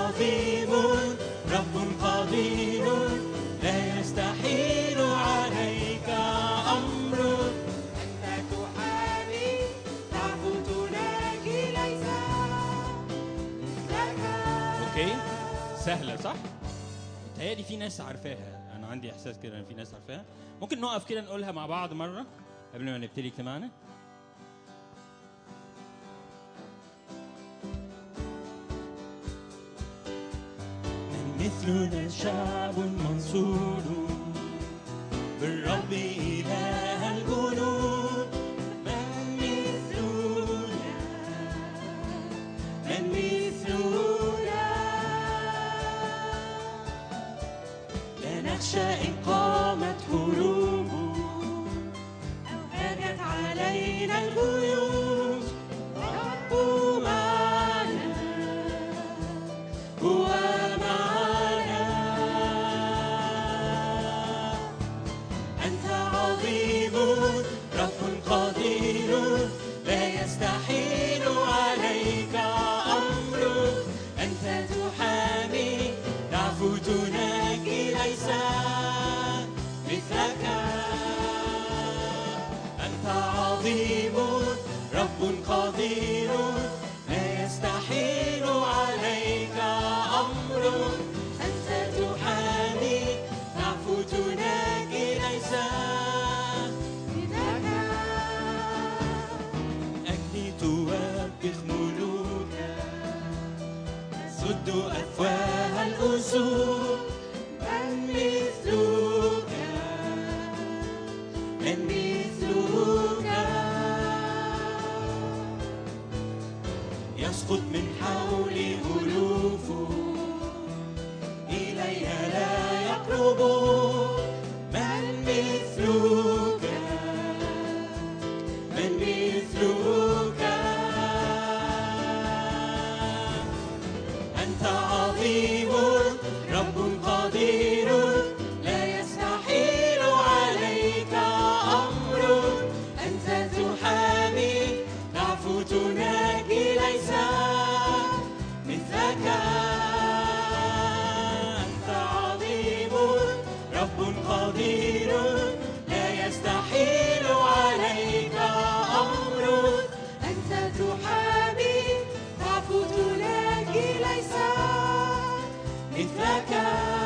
عظيم رب قدير لا يستحيل عليك أمر أنت تحامي تعفو تناجي ليس لك اوكي سهلة صح؟ تهيألي في ناس عارفاها أنا عندي إحساس كده إن في ناس عارفاها ممكن نقف كده نقولها مع بعض مرة قبل ما نبتدي اجتماعنا من مثلنا شعب منصور بالرب إله الجنود من مثلنا من مثلنا لا نخشى إن قامت حروب أو هاجت علينا الجيوش رب معنا هو معنا أنت عظيم رب قدير لا يستحيل عليك أمر أنت تحامي تعفو تناجي ليس مثلك أنت عظيم رب قدير لا يستحيل عليك أمر أنت تحامي تعفو تناجي ليس لك أجلي توبخ ملوكا سد أفواه الأسود من مثلك من مثلك يسقط من حولي ألوف إلي لا يقرب من مثلك من مثلك أنت عظيم رب قدير لا يستحيل عليك أمر أنت تحامي تعفو تناجي ليس مثلك أنت عظيم رب قدير لا يستحيل عليك أمر أنت تحامي تعفو تناجي ليس مثلك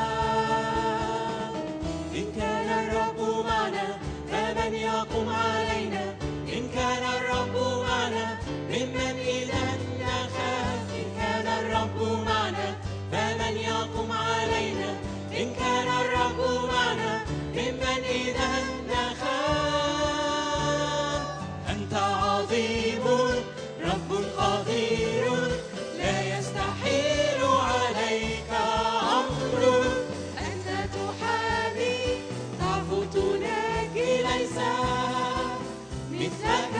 إن كان الرب معنا فمن يقوم علينا إن كان الرب معنا ممن إذا نخاف إن كان الرب معنا فمن يقوم علينا إن كان الرب معنا ممن إذا نخاف أنت عظيم رب قدير لا يستحيل عليك أمر أنت تحامي تعفو تناجي ليس مثلك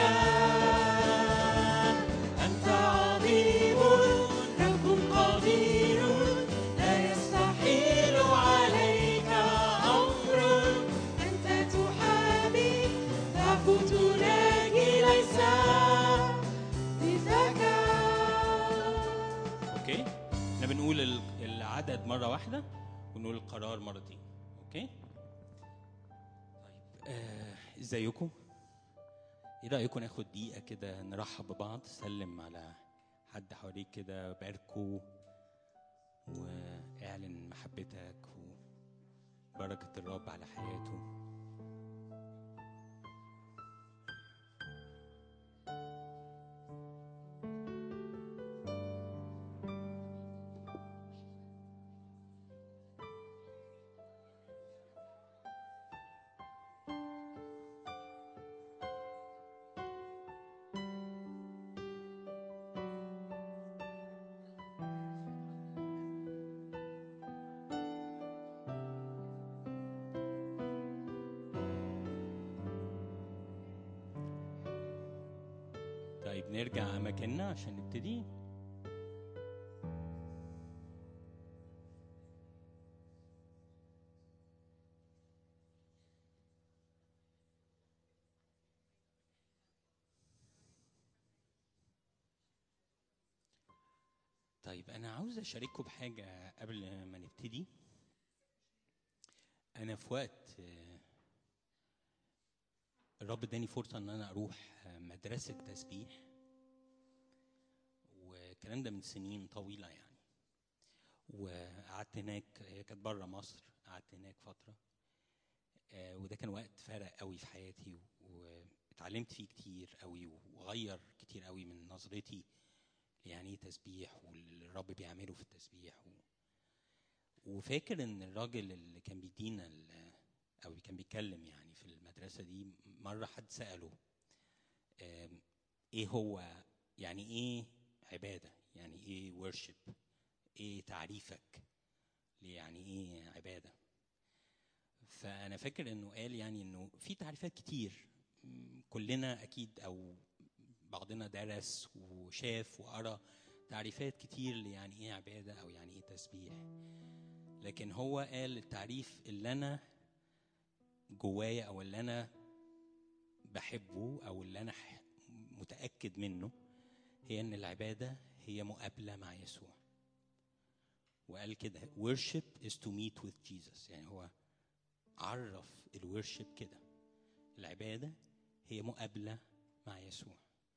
أنت عظيم رب قدير لا يستحيل عليك أمر أنت تحامي تعفو تناجي ليس مثلك اوكي احنا بنقول ال- العدد مره واحده ونقول القرار مرتين اوكي طيب آه، ازيكم ايه رايكم ناخد دقيقه كده نرحب ببعض سلم على حد حواليك كده باركه واعلن محبتك وبركه الرب على حياته طيب نرجع أماكننا عشان نبتدي طيب انا عاوز اشارككم بحاجه قبل ما نبتدي انا في وقت آه، الرب اداني فرصه ان انا اروح آه، مدرسه تسبيح والكلام ده من سنين طويله يعني وقعدت هناك هي كانت بره مصر قعدت هناك فتره آه، وده كان وقت فرق قوي في حياتي و- واتعلمت فيه كتير قوي وغير كتير قوي من نظرتي يعني ايه تسبيح واللي الرب بيعمله في التسبيح و... وفاكر ان الراجل اللي كان بيدينا ال- او كان بيتكلم يعني في المدرسه دي مره حد ساله آم، ايه هو يعني ايه عباده يعني ايه ورشب ايه تعريفك ليه يعني ايه عباده فانا فاكر انه قال يعني انه في تعريفات كتير م، كلنا اكيد او بعضنا درس وشاف وقرا تعريفات كتير يعني ايه عباده او يعني ايه تسبيح لكن هو قال التعريف اللي انا جوايا او اللي انا بحبه او اللي انا ح- متاكد منه هي ان العباده هي مقابله مع يسوع وقال كده worship is to meet with Jesus يعني هو عرف الورشب كده العبادة هي مقابلة مع يسوع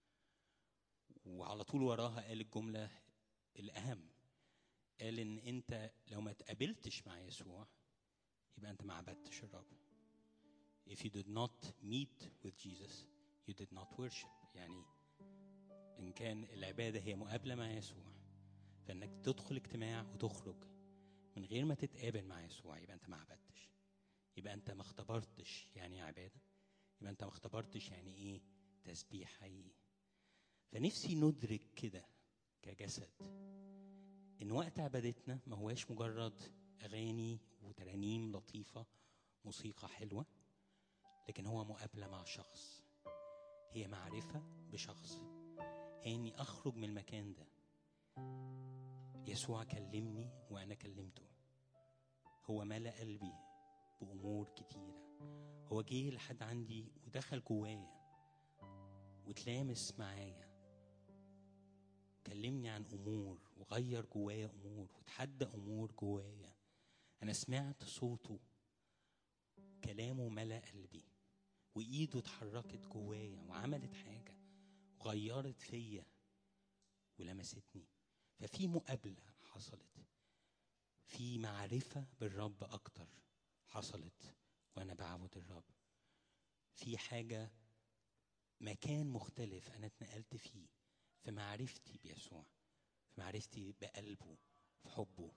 وعلى طول وراها قال الجملة الأهم قال إن أنت لو ما تقابلتش مع يسوع يبقى أنت ما عبدتش الرب If you did not meet with Jesus you did not worship يعني إن كان العبادة هي مقابلة مع يسوع فإنك تدخل اجتماع وتخرج من غير ما تتقابل مع يسوع يبقى أنت ما عبدتش يبقى أنت ما اختبرتش يعني إيه عبادة يبقى أنت ما اختبرتش يعني إيه تسبيح حقيقي فنفسي ندرك كده كجسد إن وقت عبادتنا ما هواش مجرد أغاني وترانيم لطيفة موسيقى حلوة لكن هو مقابلة مع شخص هي معرفة بشخص هي إني أخرج من المكان ده يسوع كلمني وأنا كلمته هو ملأ قلبي بأمور كتيرة هو جه لحد عندي ودخل جوايا وتلامس معايا كلمني عن أمور وغير جوايا أمور وتحدى أمور جوايا أنا سمعت صوته كلامه ملأ قلبي وإيده اتحركت جوايا وعملت حاجة وغيرت فيا ولمستني ففي مقابلة حصلت في معرفة بالرب أكتر حصلت وأنا بعبد الرب في حاجة مكان مختلف أنا اتنقلت فيه في معرفتي بيسوع في معرفتي بقلبه في حبه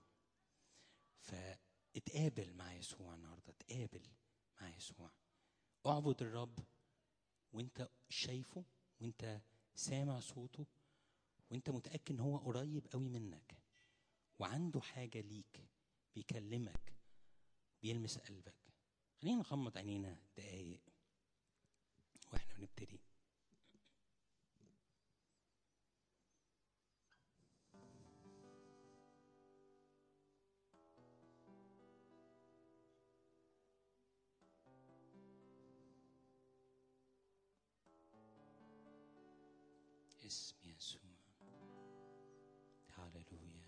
فاتقابل مع يسوع النهارده اتقابل مع يسوع اعبد الرب وانت شايفه وانت سامع صوته وانت متاكد ان هو قريب قوي منك وعنده حاجه ليك بيكلمك بيلمس قلبك خلينا نغمض عينينا دقايق واحنا بنبتدي اسم يسوع هللويا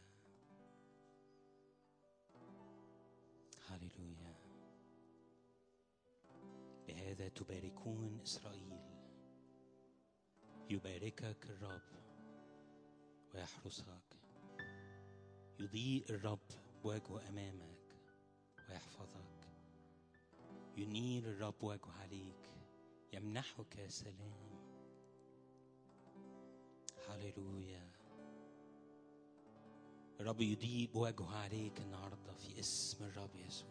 هللويا بهذا تباركون اسرائيل يباركك الرب ويحرسك يضيء الرب بوجهه امامك ويحفظك ينير الرب وجهه عليك يمنحك سلام هللويا الرب يضيء بوجهه عليك النهارده في اسم الرب يسوع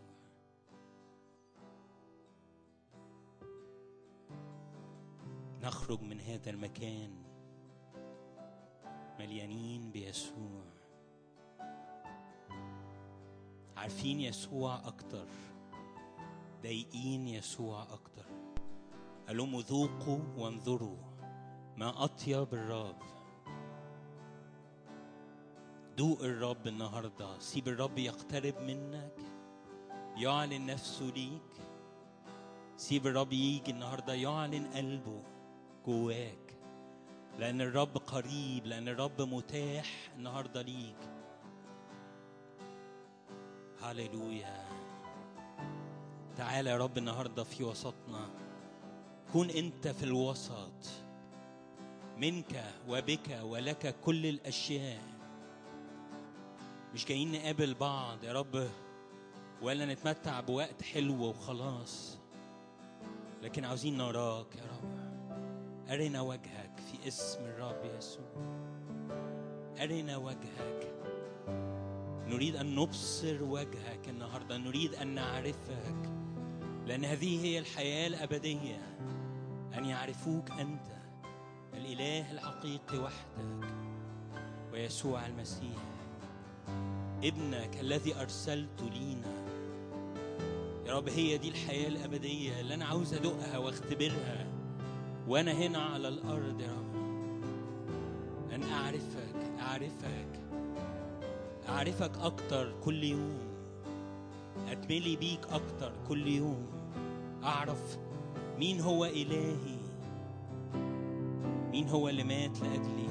نخرج من هذا المكان مليانين بيسوع عارفين يسوع اكتر ضايقين يسوع اكتر قال لهم ذوقوا وانظروا ما اطيب الرب دوق الرب النهارده سيب الرب يقترب منك يعلن نفسه ليك سيب الرب يجي النهارده يعلن قلبه جواك لأن الرب قريب لأن الرب متاح النهاردة ليك هللويا تعالى يا رب النهاردة في وسطنا كون أنت في الوسط منك وبك ولك كل الأشياء مش جايين نقابل بعض يا رب ولا نتمتع بوقت حلو وخلاص لكن عاوزين نراك يا رب أرنا وجهك في اسم الرب يسوع أرنا وجهك نريد أن نبصر وجهك النهاردة نريد أن نعرفك لأن هذه هي الحياة الأبدية أن يعرفوك أنت الإله الحقيقي وحدك ويسوع المسيح ابنك الذي أرسلته لينا يا رب هي دي الحياة الأبدية اللي أنا عاوز أدوقها واختبرها وأنا هنا على الأرض يا رب أن أعرفك أعرفك أعرفك أكتر كل يوم أتملي بيك أكتر كل يوم أعرف مين هو إلهي مين هو اللي مات لأجلي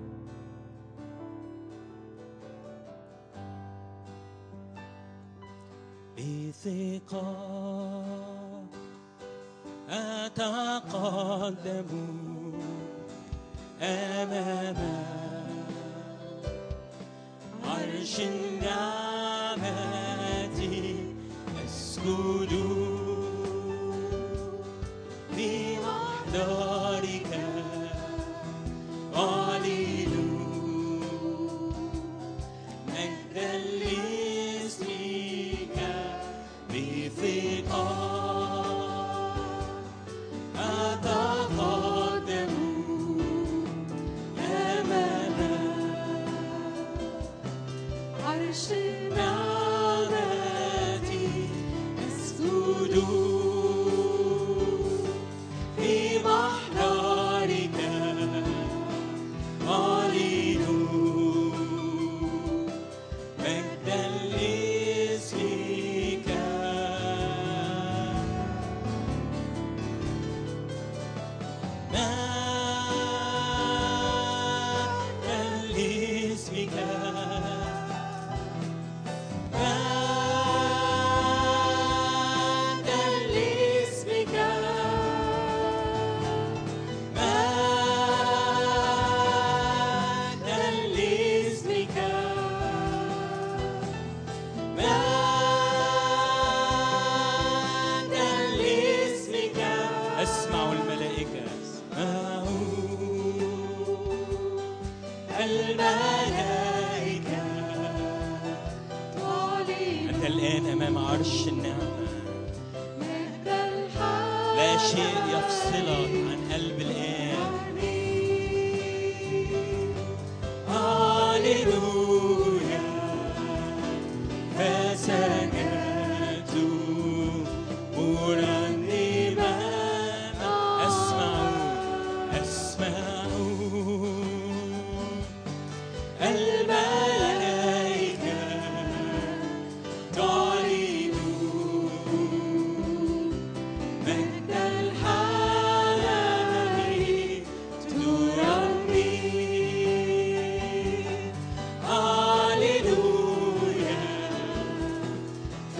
بثقة أتقدم أمام عرش النعمة أسجد في محضرك قليل مجدا لاسمك بثقة أتقدم أمام عرش نعمتي أسجد في محضرك قليل مجدا لاسمك مجدا لاسمك مجدا لاسمك مجدا لاسمك مجدا لاسمك أسمع الملائكة أسمع الملائكة تعلن أنت الآن أمام عرش النعمة مجد الحق لا شيء يفصلك عن قلب الآب هاليلويا فسجدت مرنما أسمع أسمع الملائكة تعلن مجد الحنان ترمي هاليلويا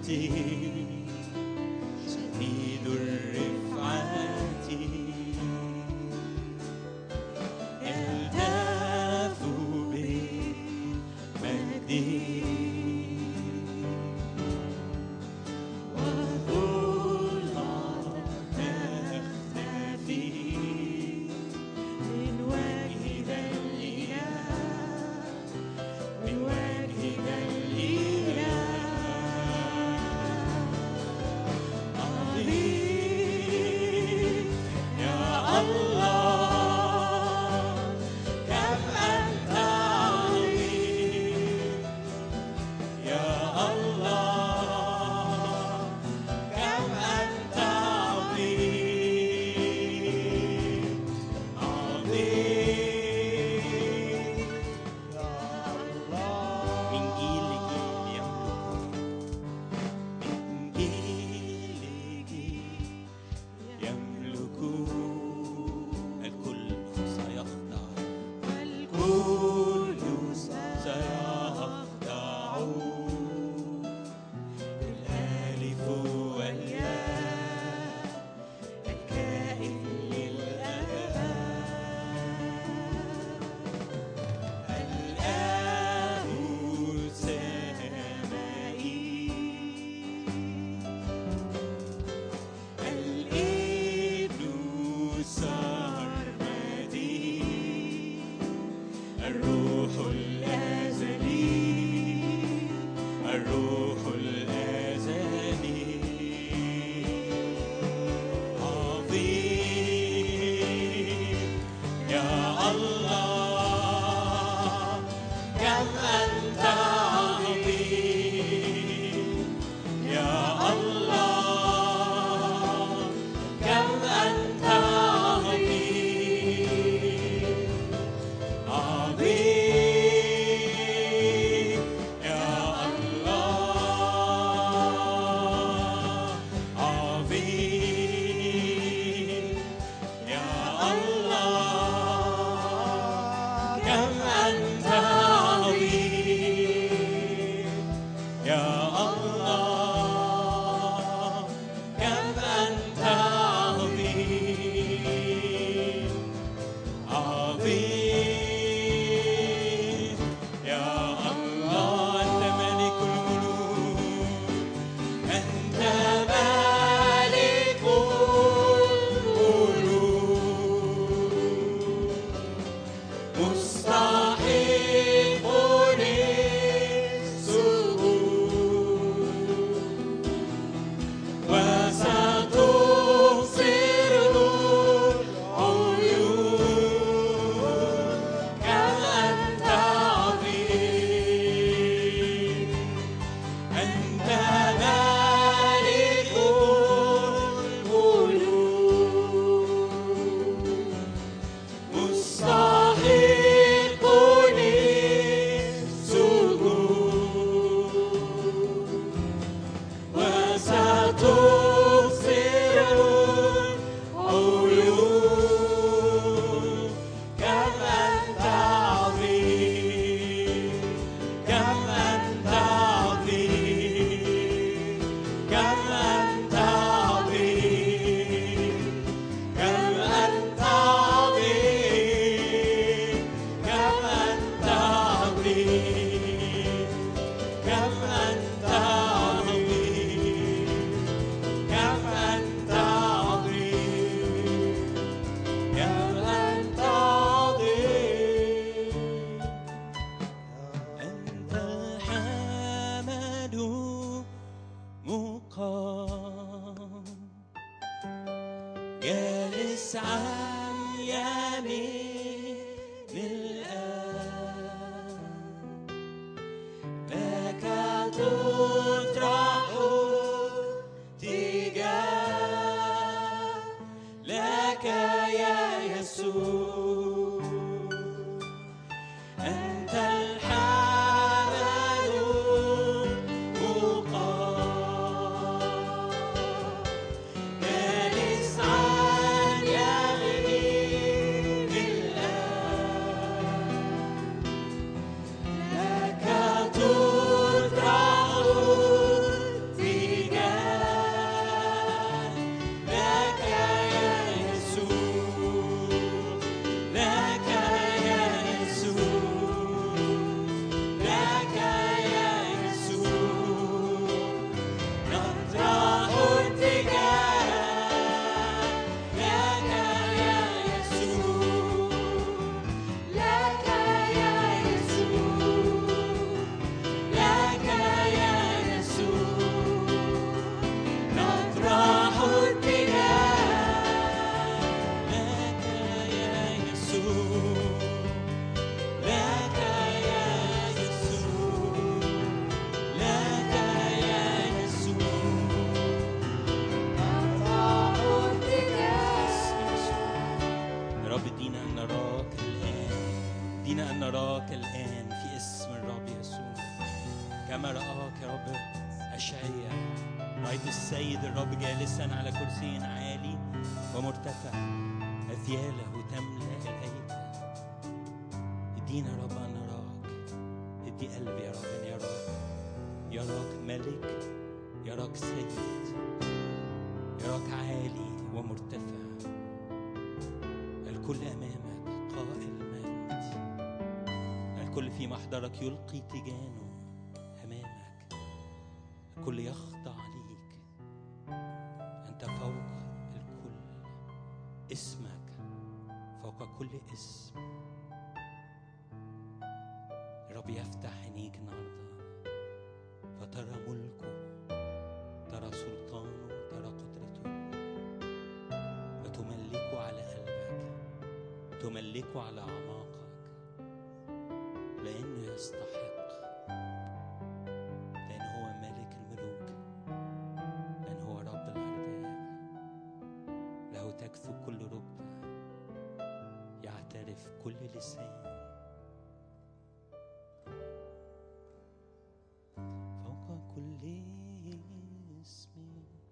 شديد الرفعة يلتف بمجده وظلمة تختفي من وجه ذا الإله من وجه ذا الإله عظيم يا الله كم أنت عظيم يا الله كم أنت عظيم عظيم يا الله من جيل لجيل يملك من جيل لجيل يملك الكل سيخضع الكل سيخضع الألف والياء الكائن للأبد الآب السمائي الابن السرمدي الروح الأزلي الروح الأزلي عظيم يا الله كم أنت عظيم يا الله كم أنت عظيم عظيم يا الله عظيم يا الله كم أنت عظيم يا الله كم أنت عظيم عظيم يا الله أنت ملك الملوك أنت ملك الملوك مستعد ادينا ان نراك الان في اسم الرب يسوع كما راك يا رب اشعيا رايت السيد الرب جالسا على كرسي عالي ومرتفع اثياله تملا الهيكل ادينا يا رب ان نراك ادي قلبي يا رب ان يراك يراك ملك يراك سيد يراك عالي ومرتفع الكل امامك قائل مجد الكل في محضرك يلقي تيجانه امامك الكل يخضع ليك انت فوق الكل اسمك فوق كل اسم الرب يفتح عينيك النهارده فترى ملكه ترى سلطانه ترى قدرته وتملكه على قلبك تملكه على أعماقك لأنه يستحق لأن هو ملك الملوك لأن هو رب الأرباب له تكثو كل ركبة يعترف كل لسان فوق كل اسم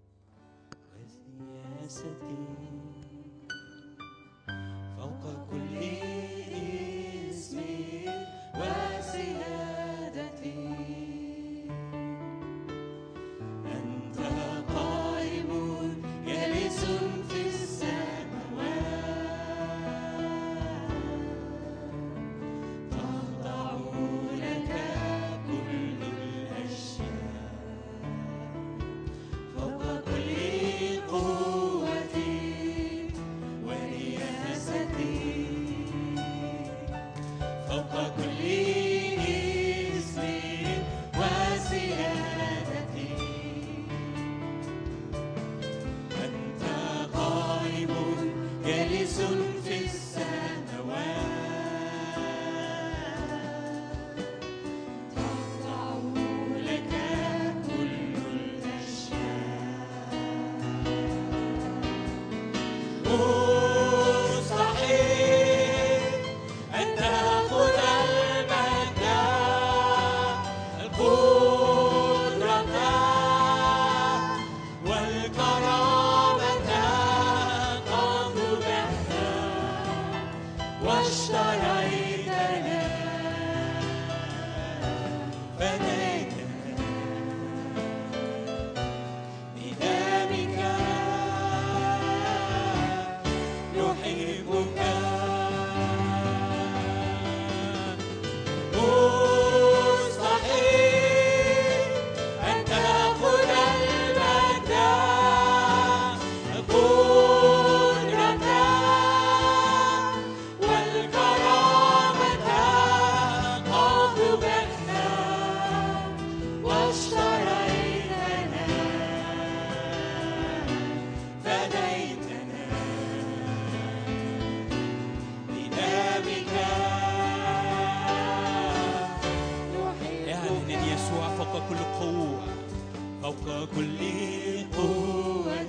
وسياسة فوق كل اسم وسيادة أنت قائم جالس في السماوات تخضع لك كل الأشياء فوق كل قوة ورياسة فوق كل اسم وسيادة أنت قائم جالس في السماوات تخضع لك كل الأشياء مستحيل أن تأخذ المجد القدرة والكرامة قد بعنا واشتريتنا فديتنا بدمك نحبك مستحيل أن تأخذ المجد القدرة والكرامة قد بعنا واشتريتنا فديتنا بدمك اعلن ان يسوع فوق كل قوة فوق كل قوة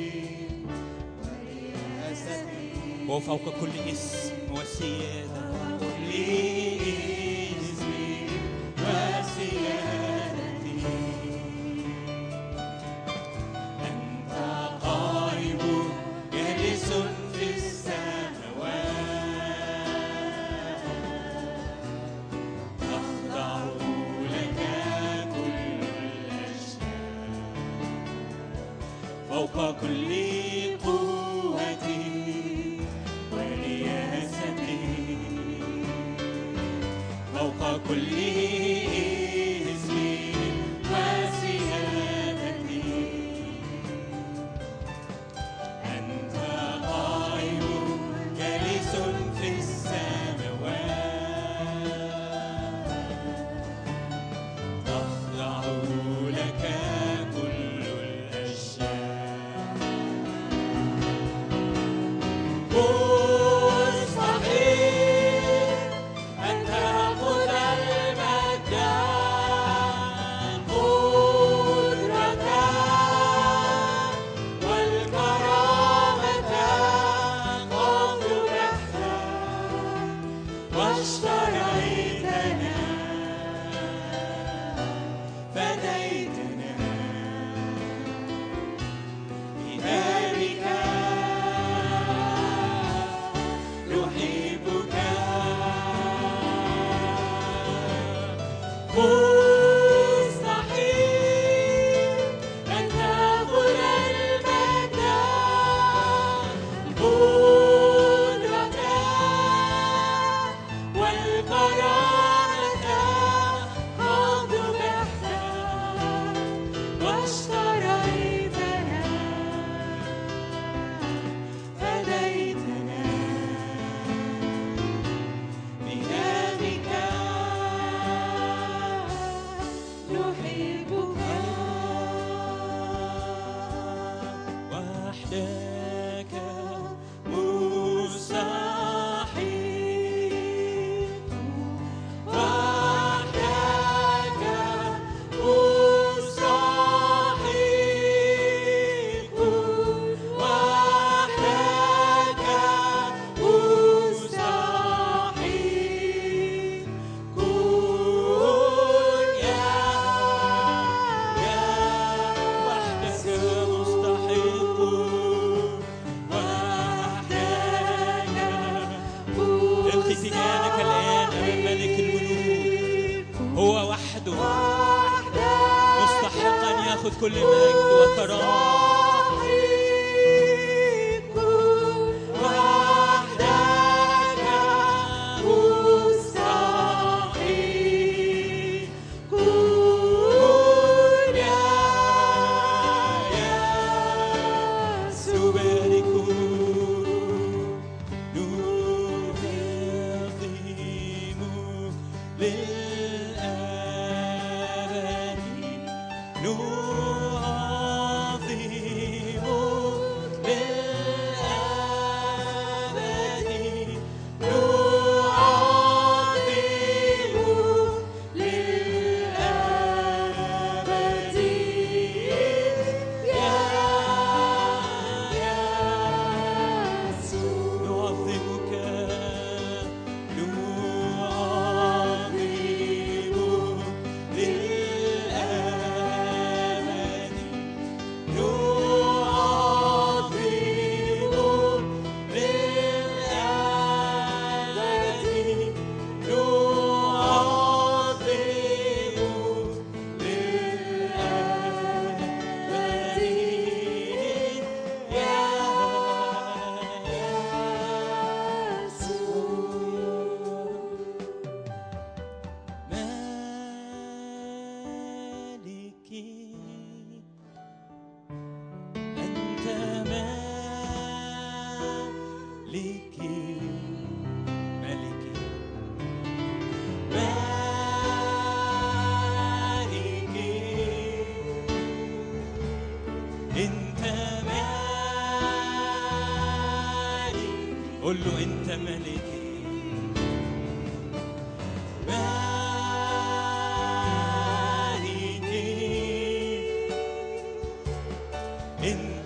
وفوق كل اسم وسيادة كل اسم وسيادة أنت قائم جالس في السماوات تخضع لك كل الأشياء فوق كل قوة ورياسة فوق كل اسم وسيادة أنت قائم جالس في السماوات تخضع لك كل الأشياء مستحيل أن تأخذ المجد خذ كل مجد وكرامة وحدك مستحيل كن يا يسوع نبارك نعظم للأبد نعظم للأبد نعظم للأبد يا يسوع نعظمك نعظم للأبد نعظم للأبد نعظم للأبد يا مالكي أنت مالكي مالكي مالكي أنت مالكي قول له أنت ملكي مالكي انت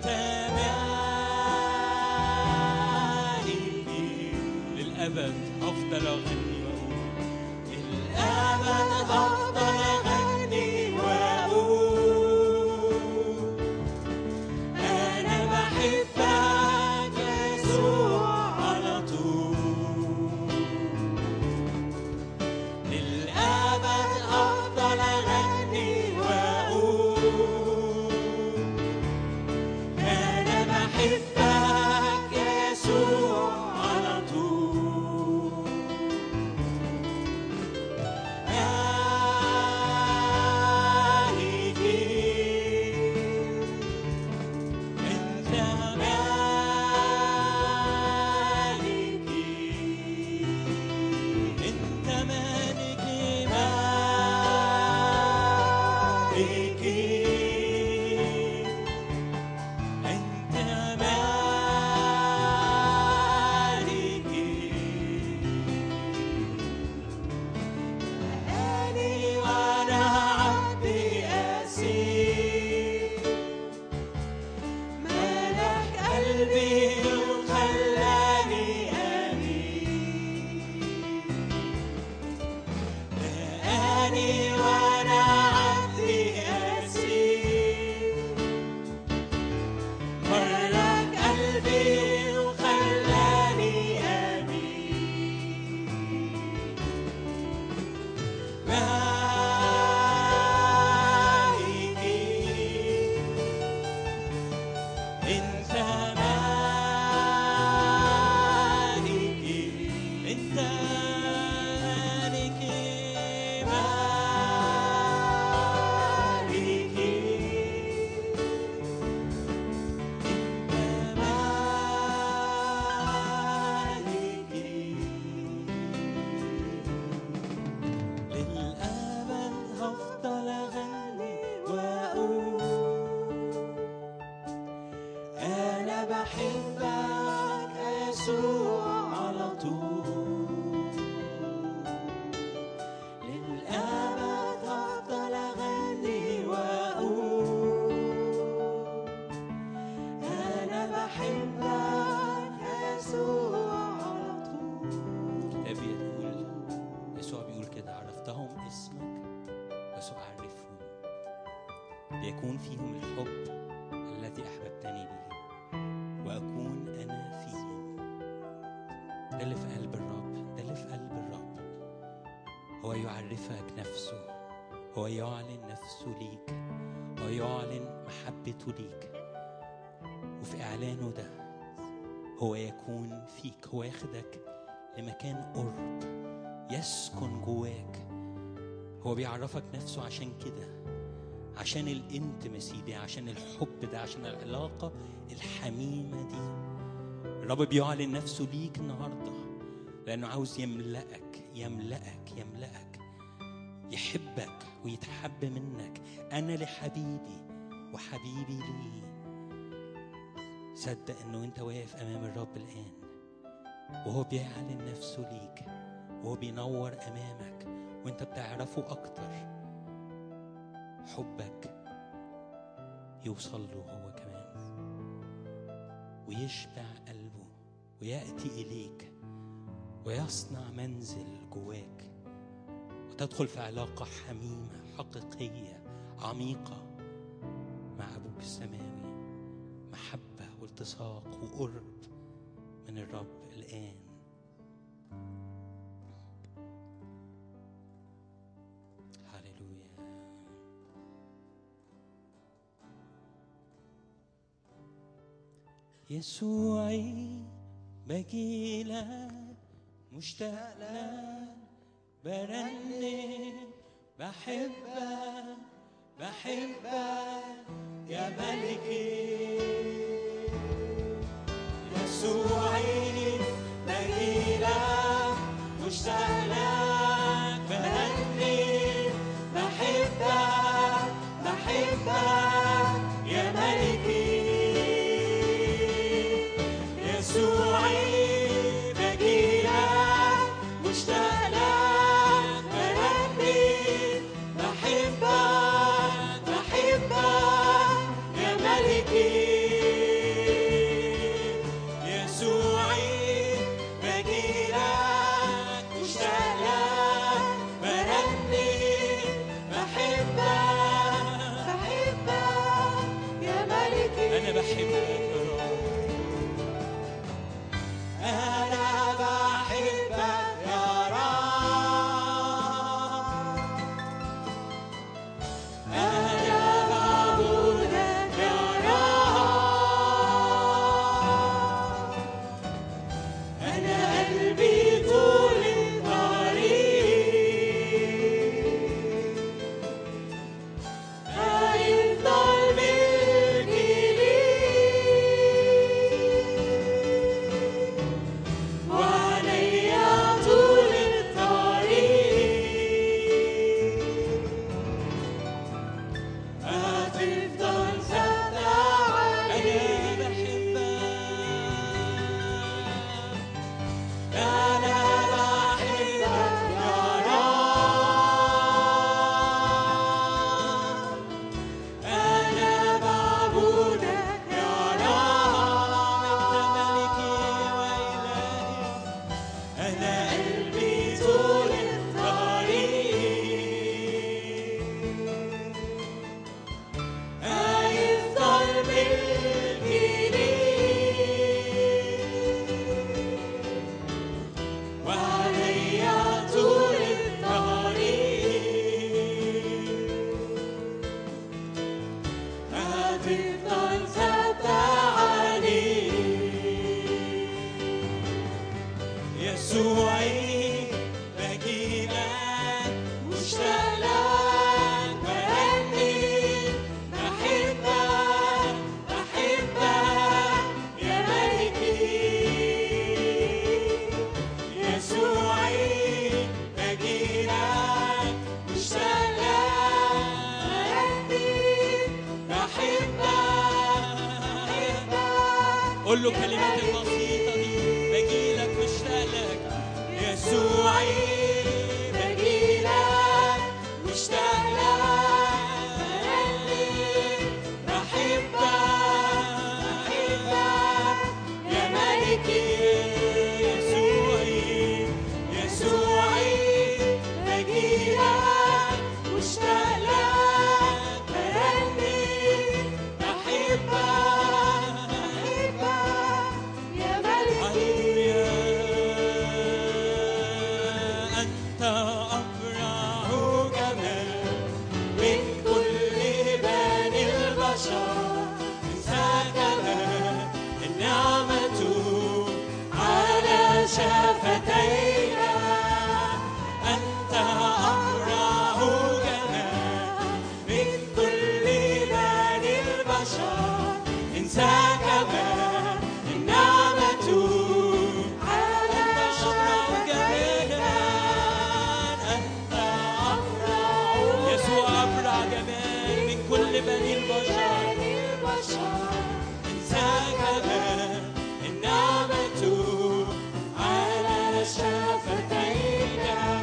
مالكي للابد افضل اغني واقول للابد افضل اغني واقول انا بحبك يسوع على طول للأبد أفضل أغني وأقول أنا بحبك يسوع على طول مالكي أنت مالكي أنت مالكي مالكي أنت مالكي أني وأنا عبدي أسير ملك قلبي وخلاني أمين لقاني وأنا عبدي أسير فرق قلبي وخلاني أمين مالكي انت مالكي انت مالكي مالكي انت مالكي للأبد هفضل أغني وأقول أنا بحبك يسوع على طول للأبد هفضل أغني وأقول أنا بحبك يسوع على طول الكتاب يقول يسوع بيقول كده عرفتهم اسمك يسوع عرفهم ليكون فيهم الحب الذي أحببتني به وأكون أنا فيهم ده اللي في قلب الرب ده اللي في قلب الرب هو يعرفك نفسه هو يعلن نفسه ليك ويعلن محبته ليك وفي إعلانه ده هو يكون فيك هو ياخدك لمكان قرب يسكن جواك هو بيعرفك نفسه عشان كده عشان الانتمسي دي عشان الحب ده عشان العلاقة الحميمة دي الرب بيعلن نفسه ليك النهاردة لأنه عاوز يملأك يملأك يملأك يحبك ويتحب منك أنا لحبيبي وحبيبي لي صدق انه انت واقف امام الرب الان وهو بيعلن نفسه ليك وهو بينور امامك وانت بتعرفه اكتر حبك يوصل له هو كمان ويشبع قلبه وياتي اليك ويصنع منزل جواك وتدخل في علاقه حميمه حقيقيه عميقه مع ابوك السماوي محبه والتصاق وقرب من الرب الان هللويا يسوعي بجيلك مشتاق لك برنم بحبك بحبك يا ملكي يسوعي بجيلك مشتاق لك برنم بحبك بحبك يا ملكي يسوعي بجيلك مشتاق لك برنم بحبك بحبك يا ملكي يسوعي بجيلك مشتاق لك برنم بحبك بحبك يا ملكي أنا بحبك يا رب أنا بحبك يا رب أنا بعبدك يا رب أنا قلبي طول الطريق هيفضل ملكي ليك وعليا طول الطريق هتفضل ثابتة عليك أنا بحبك أنا بحبك يا رب أنا بعبدك يا رب أنت ملكي وإلهي أنا قلبي طول الطريق هيفضل ملكي ليك وعليا طول الطريق هتفضل ثابتة عليك يسوعي بجيلك مشتاق لك برنم بحبك بحبك يا ملكي يسوعي بجيلك مشتاق لك برنم بحبك قول له كلمات البسيطة دي بجيلك مشتاق لك يسوعي بجيلك مشتاق لك بحبك بحبك يا ملكي يسوعي يسوعي بجيلك مشتاق لك برنم بحبك بحبك يا ملكي هللويا أنت أبرع جمال من كل بني لبني البشر بني البشر انسكب النعمة على شفتيك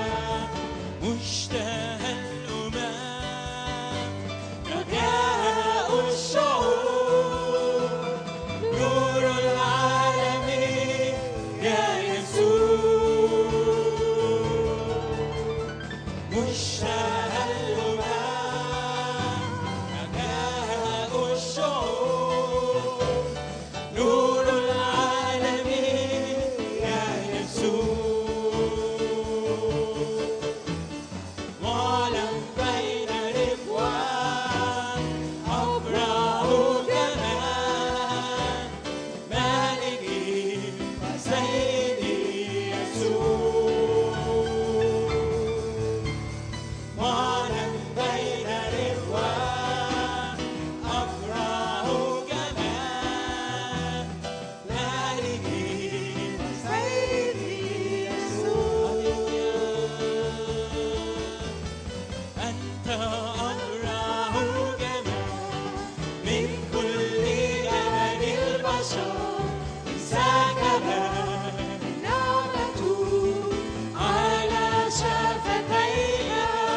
مشتهى الأمم رجاء الشعوب نور العالم يا يسوع مشتهى الأمم رجاء الشعوب نور العالم يا يسوع معلم بين رفوان أفرح جمال مالكي وسيدي يسوع معلم بين رفوان أفرح جمال مالكي سيدي يسوع أنت أبرع جمال من كل جمال البشر انسكب نعمة على شفتيك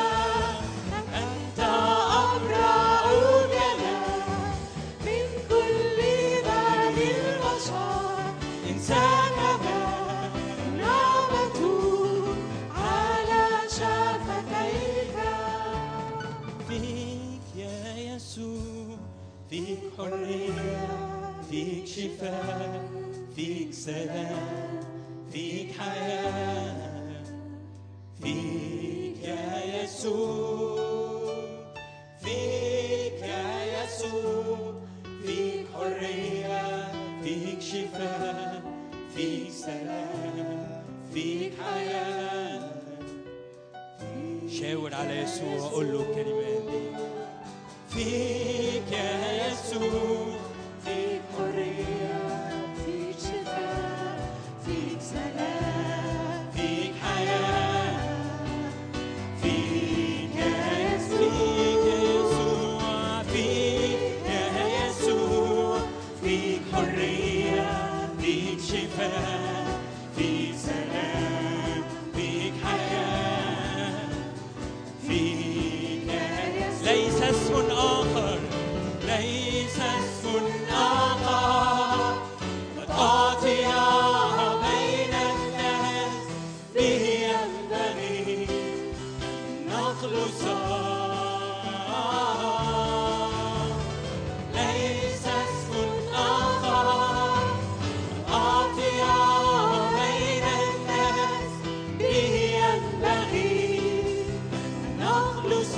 أنت أبرع جمال من كل بني البشر انسكب نعمة على شفتيك فيك يا يسوع فيك حرية فيك شفاء فيك سلام فيك حياة فيك يا يسوع فيك يا يسوع فيك حرية فيك شفاء فيك سلام فيك حياة شاور على يسوع وقول له الكلمات دي فيك يا يسوع فيك حرية فيك شفاء فيك سلام فيك حياة فيك يا يسوع فيك يا يسوع فيك حرية فيك شفاء فيك سلام فيك حياة فيك يا ليس اسم آخر ليس اسم آخر قد أعطي بين الناس به ينبغي نخلص ليس اسم آخر أعطي بين الناس به ينبغي نخلص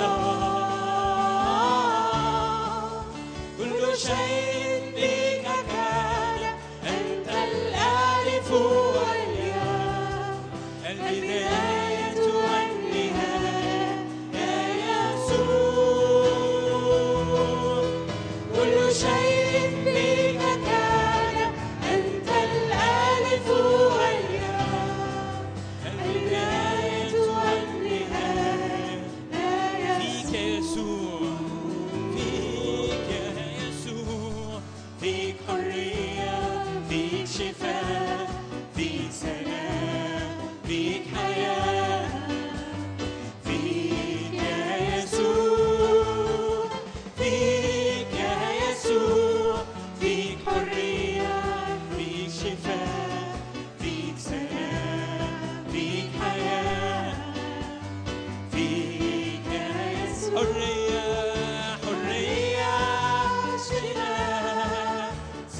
كل شيء بك كان أنت الألف والياء البداية والنهاية يا يسوع كل شيء بك كان أنت الألف والياء البداية والنهاية فيك يسوع فيك يا يسوع فيك حرية فيك شفاء فيك سلام فيك حياة فيك يا يسوع فيك يا يسوع فيك حرية فيك شفاء فيك سلام فيك حياة فيك يا يسوع حرية حرية شفاء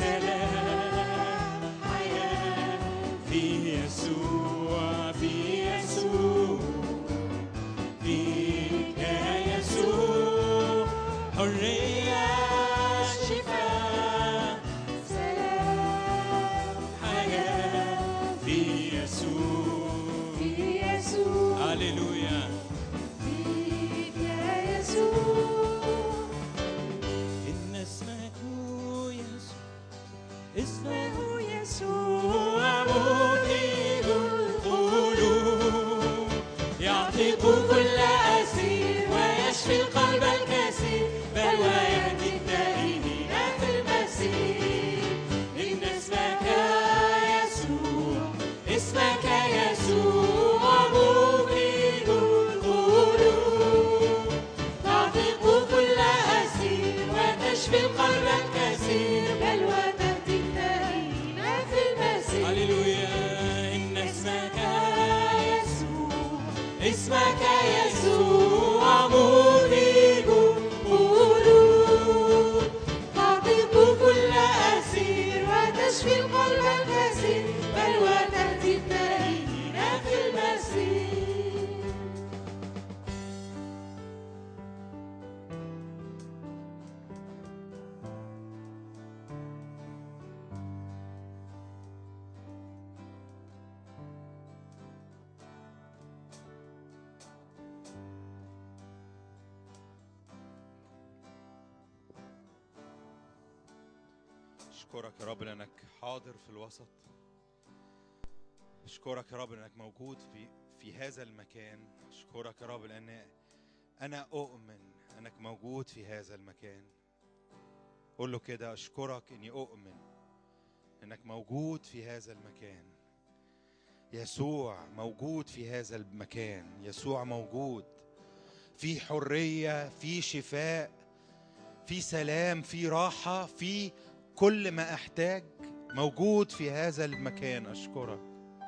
سلام حياة في يسوع في يسوع فيك يا يسوع حرية شفاء سلام حياة في يسوع في يسوع هللويا فيك يا يسوع إن اسمك يسوع اسمه اسمه يسوع هو مذهب القلوب يعتق كل أسير ويشفي القلب الكثير بل ويشفي اسمك يسوع مهيج قلوب تعتق كل أسير وتشفي القلب الكثير بل وتأتي التائبين في المسير اشكرك يا رب لانك حاضر في الوسط اشكرك يا رب لانك موجود في في هذا المكان اشكرك يا رب لان انا اؤمن انك موجود في هذا المكان قول له كده اشكرك اني اؤمن انك موجود في هذا المكان يسوع موجود في هذا المكان يسوع موجود في حريه في شفاء في سلام في راحه في كل ما احتاج موجود في هذا المكان اشكرك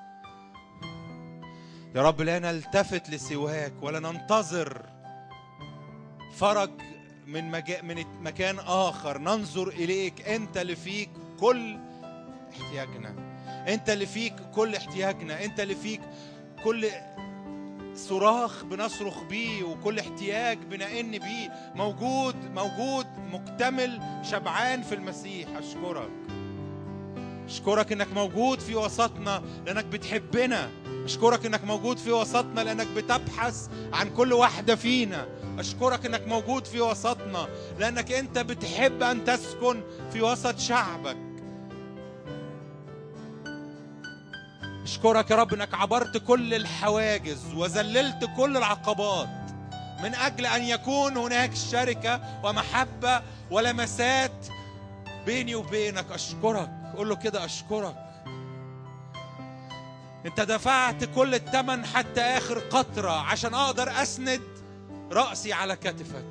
يا رب لا نلتفت لسواك ولا ننتظر فرج من مجا... من مكان اخر ننظر اليك انت اللي فيك كل احتياجنا انت اللي فيك كل احتياجنا انت اللي فيك كل صراخ بنصرخ بيه وكل احتياج بنئن بيه موجود موجود مكتمل شبعان في المسيح اشكرك اشكرك انك موجود في وسطنا لانك بتحبنا اشكرك انك موجود في وسطنا لانك بتبحث عن كل واحده فينا اشكرك انك موجود في وسطنا لانك انت بتحب ان تسكن في وسط شعبك اشكرك يا رب انك عبرت كل الحواجز وذللت كل العقبات من اجل ان يكون هناك شركه ومحبه ولمسات بيني وبينك اشكرك قول له كده اشكرك انت دفعت كل الثمن حتى اخر قطره عشان اقدر اسند راسي على كتفك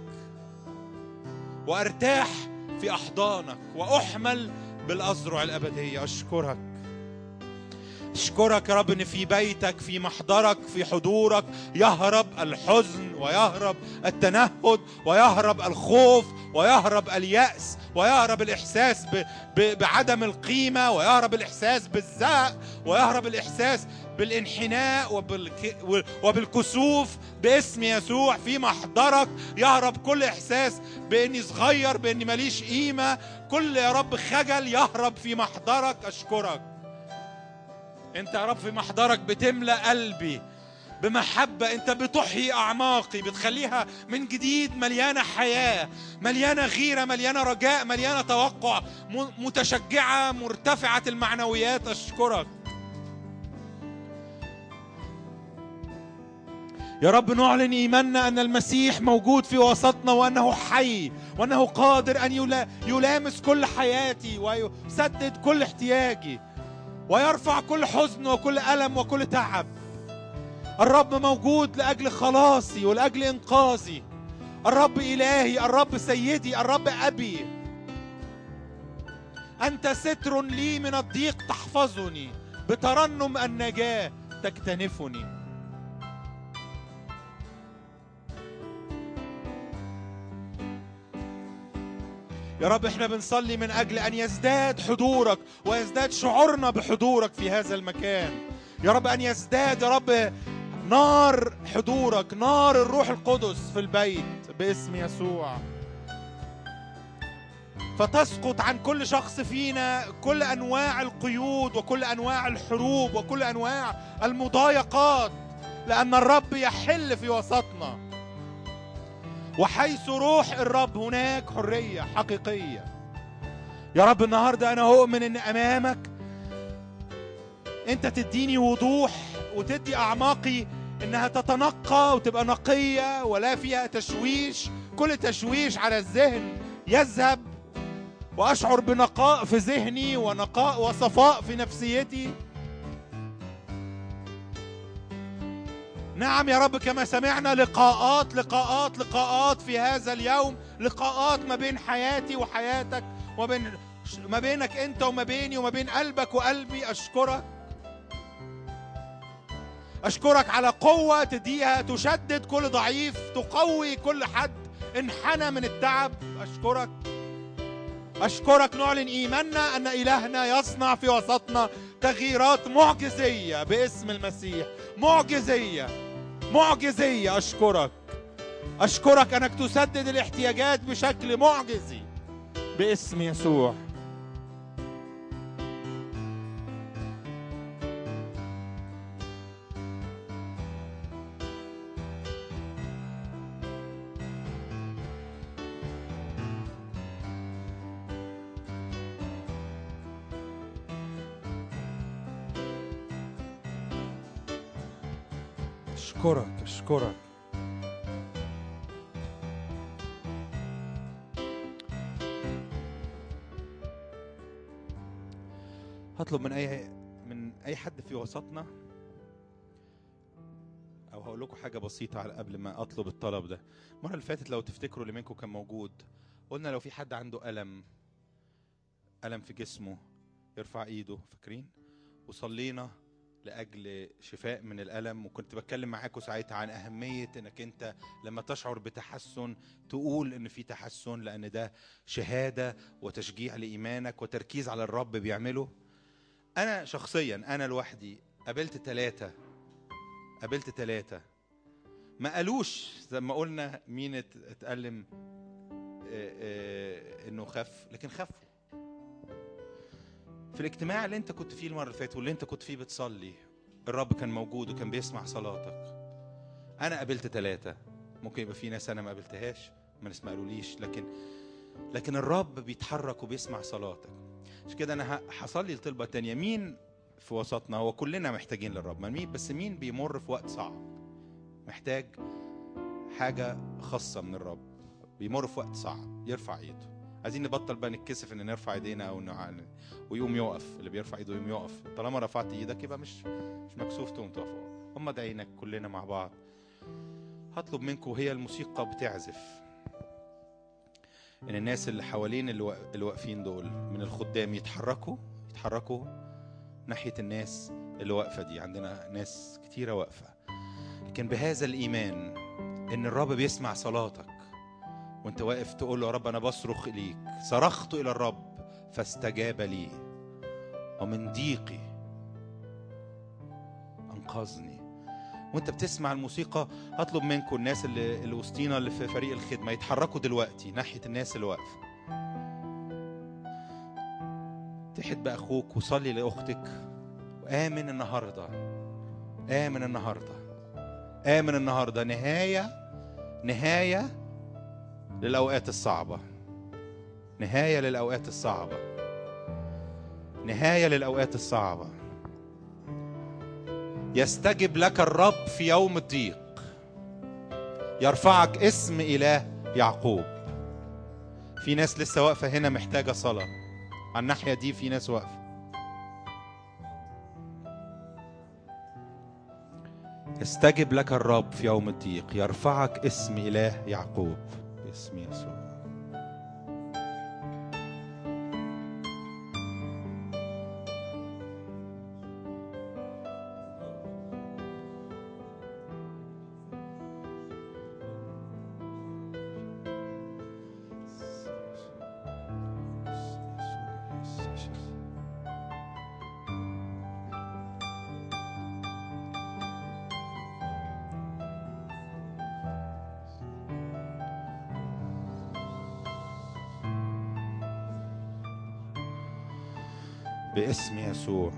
وارتاح في احضانك واحمل بالاذرع الابديه اشكرك اشكرك يا رب ان في بيتك في محضرك في حضورك يهرب الحزن ويهرب التنهد ويهرب الخوف ويهرب اليأس ويهرب الإحساس ب... ب... بعدم القيمة ويهرب الإحساس بالزهق ويهرب الإحساس بالانحناء وبالك... وبالكسوف باسم يسوع في محضرك يهرب كل إحساس بإني صغير بإني ماليش قيمة كل يا رب خجل يهرب في محضرك أشكرك انت يا رب في محضرك بتملأ قلبي بمحبة انت بتحيي اعماقي بتخليها من جديد مليانة حياة مليانة غيرة مليانة رجاء مليانة توقع م- متشجعة مرتفعة المعنويات اشكرك يا رب نعلن ايماننا ان المسيح موجود في وسطنا وانه حي وانه قادر ان يلا- يلامس كل حياتي ويسدد كل احتياجي ويرفع كل حزن وكل ألم وكل تعب الرب موجود لأجل خلاصي ولأجل إنقاذي الرب إلهي الرب سيدي الرب أبي أنت ستر لي من الضيق تحفظني بترنم النجاة تكتنفني يا رب احنا بنصلي من اجل ان يزداد حضورك ويزداد شعورنا بحضورك في هذا المكان يا رب ان يزداد يا رب نار حضورك نار الروح القدس في البيت باسم يسوع فتسقط عن كل شخص فينا كل انواع القيود وكل انواع الحروب وكل انواع المضايقات لان الرب يحل في وسطنا وحيث روح الرب هناك حريه حقيقيه يا رب النهارده انا اؤمن ان امامك انت تديني وضوح وتدي اعماقي انها تتنقى وتبقى نقيه ولا فيها تشويش كل تشويش على الذهن يذهب واشعر بنقاء في ذهني ونقاء وصفاء في نفسيتي نعم يا رب كما سمعنا لقاءات لقاءات لقاءات في هذا اليوم لقاءات ما بين حياتي وحياتك وبين ما بينك انت وما بيني وما بين قلبك وقلبي اشكرك أشكرك على قوة تديها تشدد كل ضعيف تقوي كل حد انحنى من التعب أشكرك أشكرك نعلن إيماننا أن إلهنا يصنع في وسطنا تغييرات معجزية باسم المسيح معجزية معجزية أشكرك أشكرك أنك تسدد الاحتياجات بشكل معجزي باسم يسوع أشكرك أشكرك هطلب من أي من أي حد في وسطنا أو هقول لكم حاجة بسيطة على قبل ما أطلب الطلب ده المرة اللي فاتت لو تفتكروا اللي منكم كان موجود قلنا لو في حد عنده ألم ألم في جسمه يرفع إيده فاكرين وصلينا لاجل شفاء من الالم وكنت بتكلم معاكم ساعتها عن اهميه انك انت لما تشعر بتحسن تقول ان في تحسن لان ده شهاده وتشجيع لايمانك وتركيز على الرب بيعمله انا شخصيا انا لوحدي قابلت ثلاثه قابلت ثلاثه ما قالوش زي ما قلنا مين ات- اتألم آه، آه، انه خف لكن خفوا في الاجتماع اللي انت كنت فيه المره اللي فاتت واللي انت كنت فيه بتصلي الرب كان موجود وكان بيسمع صلاتك انا قابلت ثلاثه ممكن يبقى في ناس انا ما قابلتهاش ما ناس ما قالوليش لكن لكن الرب بيتحرك وبيسمع صلاتك عشان كده انا ه- هصلي الطلبه التانية مين في وسطنا هو كلنا محتاجين للرب ما مين بس مين بيمر في وقت صعب محتاج حاجه خاصه من الرب بيمر في وقت صعب يرفع ايده عايزين نبطل بقى نتكسف ان نرفع ايدينا او نع- ويقوم يقف اللي بيرفع ايده يقوم يقف طالما رفعت ايدك يبقى مش مش مكسوف تقوم تقف هم دعينك كلنا مع بعض هطلب منكم وهي الموسيقى بتعزف ان الناس اللي حوالين اللي وا- اللي واقفين دول من الخدام يتحركوا يتحركوا ناحيه الناس اللي واقفه دي عندنا ناس كتيره واقفه لكن بهذا الايمان ان الرب بيسمع صلاتك وانت واقف تقول له يا رب انا بصرخ اليك صرخت الى الرب فاستجاب لي ومن ضيقي انقذني وانت بتسمع الموسيقى هطلب منكم الناس اللي اللي وسطينا اللي في فريق الخدمه يتحركوا دلوقتي ناحيه الناس اللي واقفه تحد باخوك وصلي لاختك وامن النهارده امن النهارده امن النهارده نهايه نهايه للاوقات الصعبه نهايه للاوقات الصعبه نهايه للاوقات الصعبه يستجب لك الرب في يوم الضيق يرفعك اسم اله يعقوب في ناس لسه واقفه هنا محتاجه صلاه على الناحيه دي في ناس واقفه يستجب لك الرب في يوم الضيق يرفعك اسم اله يعقوب باسم يسوع باسم يسوع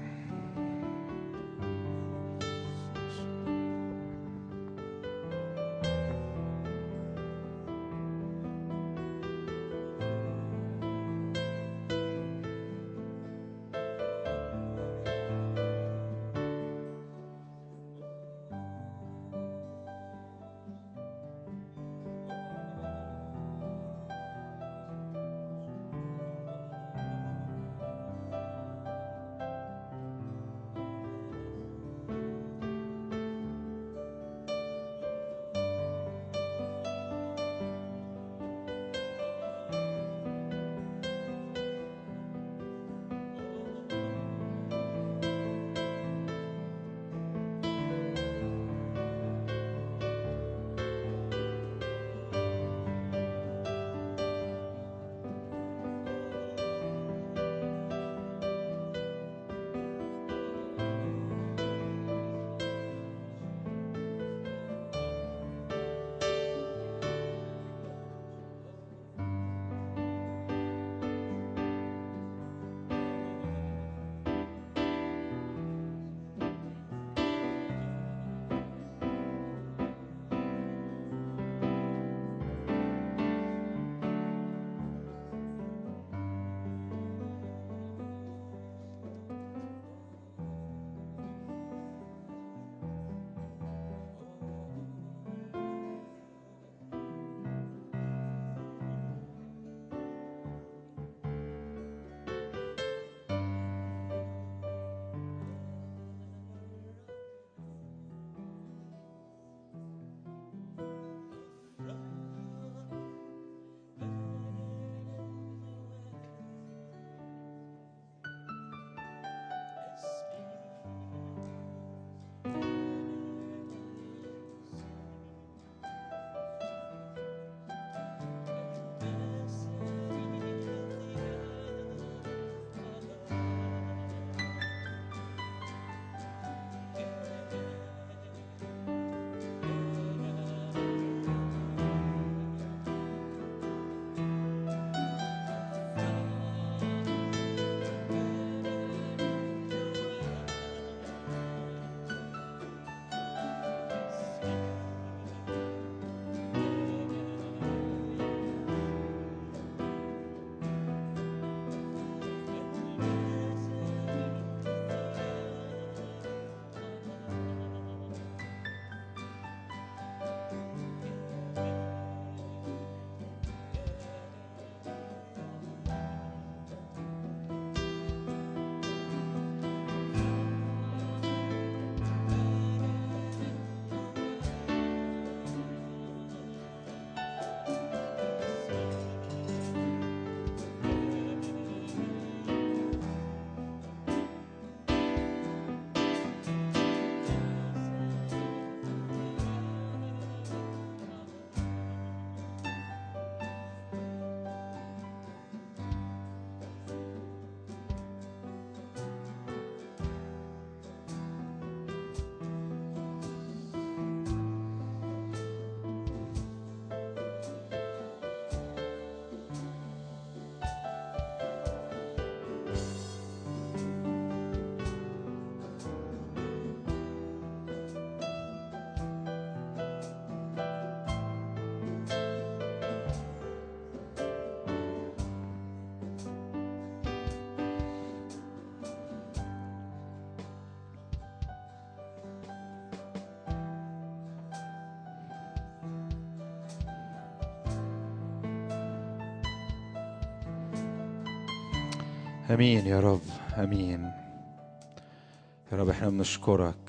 امين يا رب امين يا رب احنا بنشكرك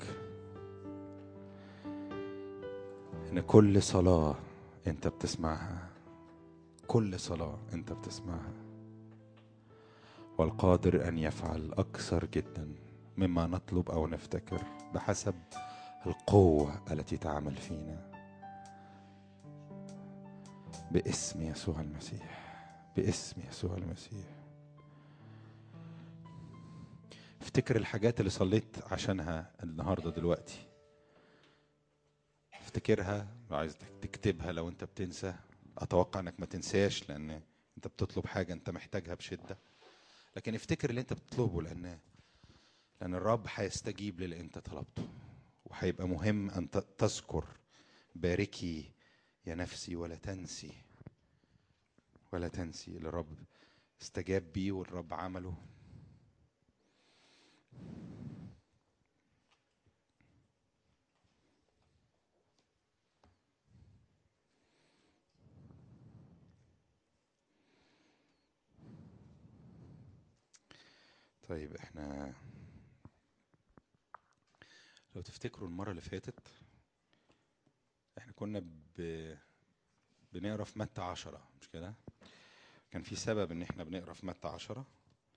ان كل صلاه انت بتسمعها كل صلاه انت بتسمعها والقادر ان يفعل اكثر جدا مما نطلب او نفتكر بحسب القوه التي تعمل فينا باسم يسوع المسيح باسم يسوع المسيح افتكر الحاجات اللي صليت عشانها النهارده دلوقتي افتكرها لو عايز تكتبها لو انت بتنسى اتوقع انك ما تنساش لان انت بتطلب حاجه انت محتاجها بشده لكن افتكر اللي انت بتطلبه لان لان الرب هيستجيب للي انت طلبته وهيبقى مهم ان ت- تذكر باركي يا نفسي ولا تنسي ولا تنسي اللي الرب استجاب بيه والرب عمله طيب احنا لو تفتكروا المرة اللي فاتت احنا كنا ب... بنقرا في متى عشرة مش كده؟ كان في سبب ان احنا بنقرا في متى عشرة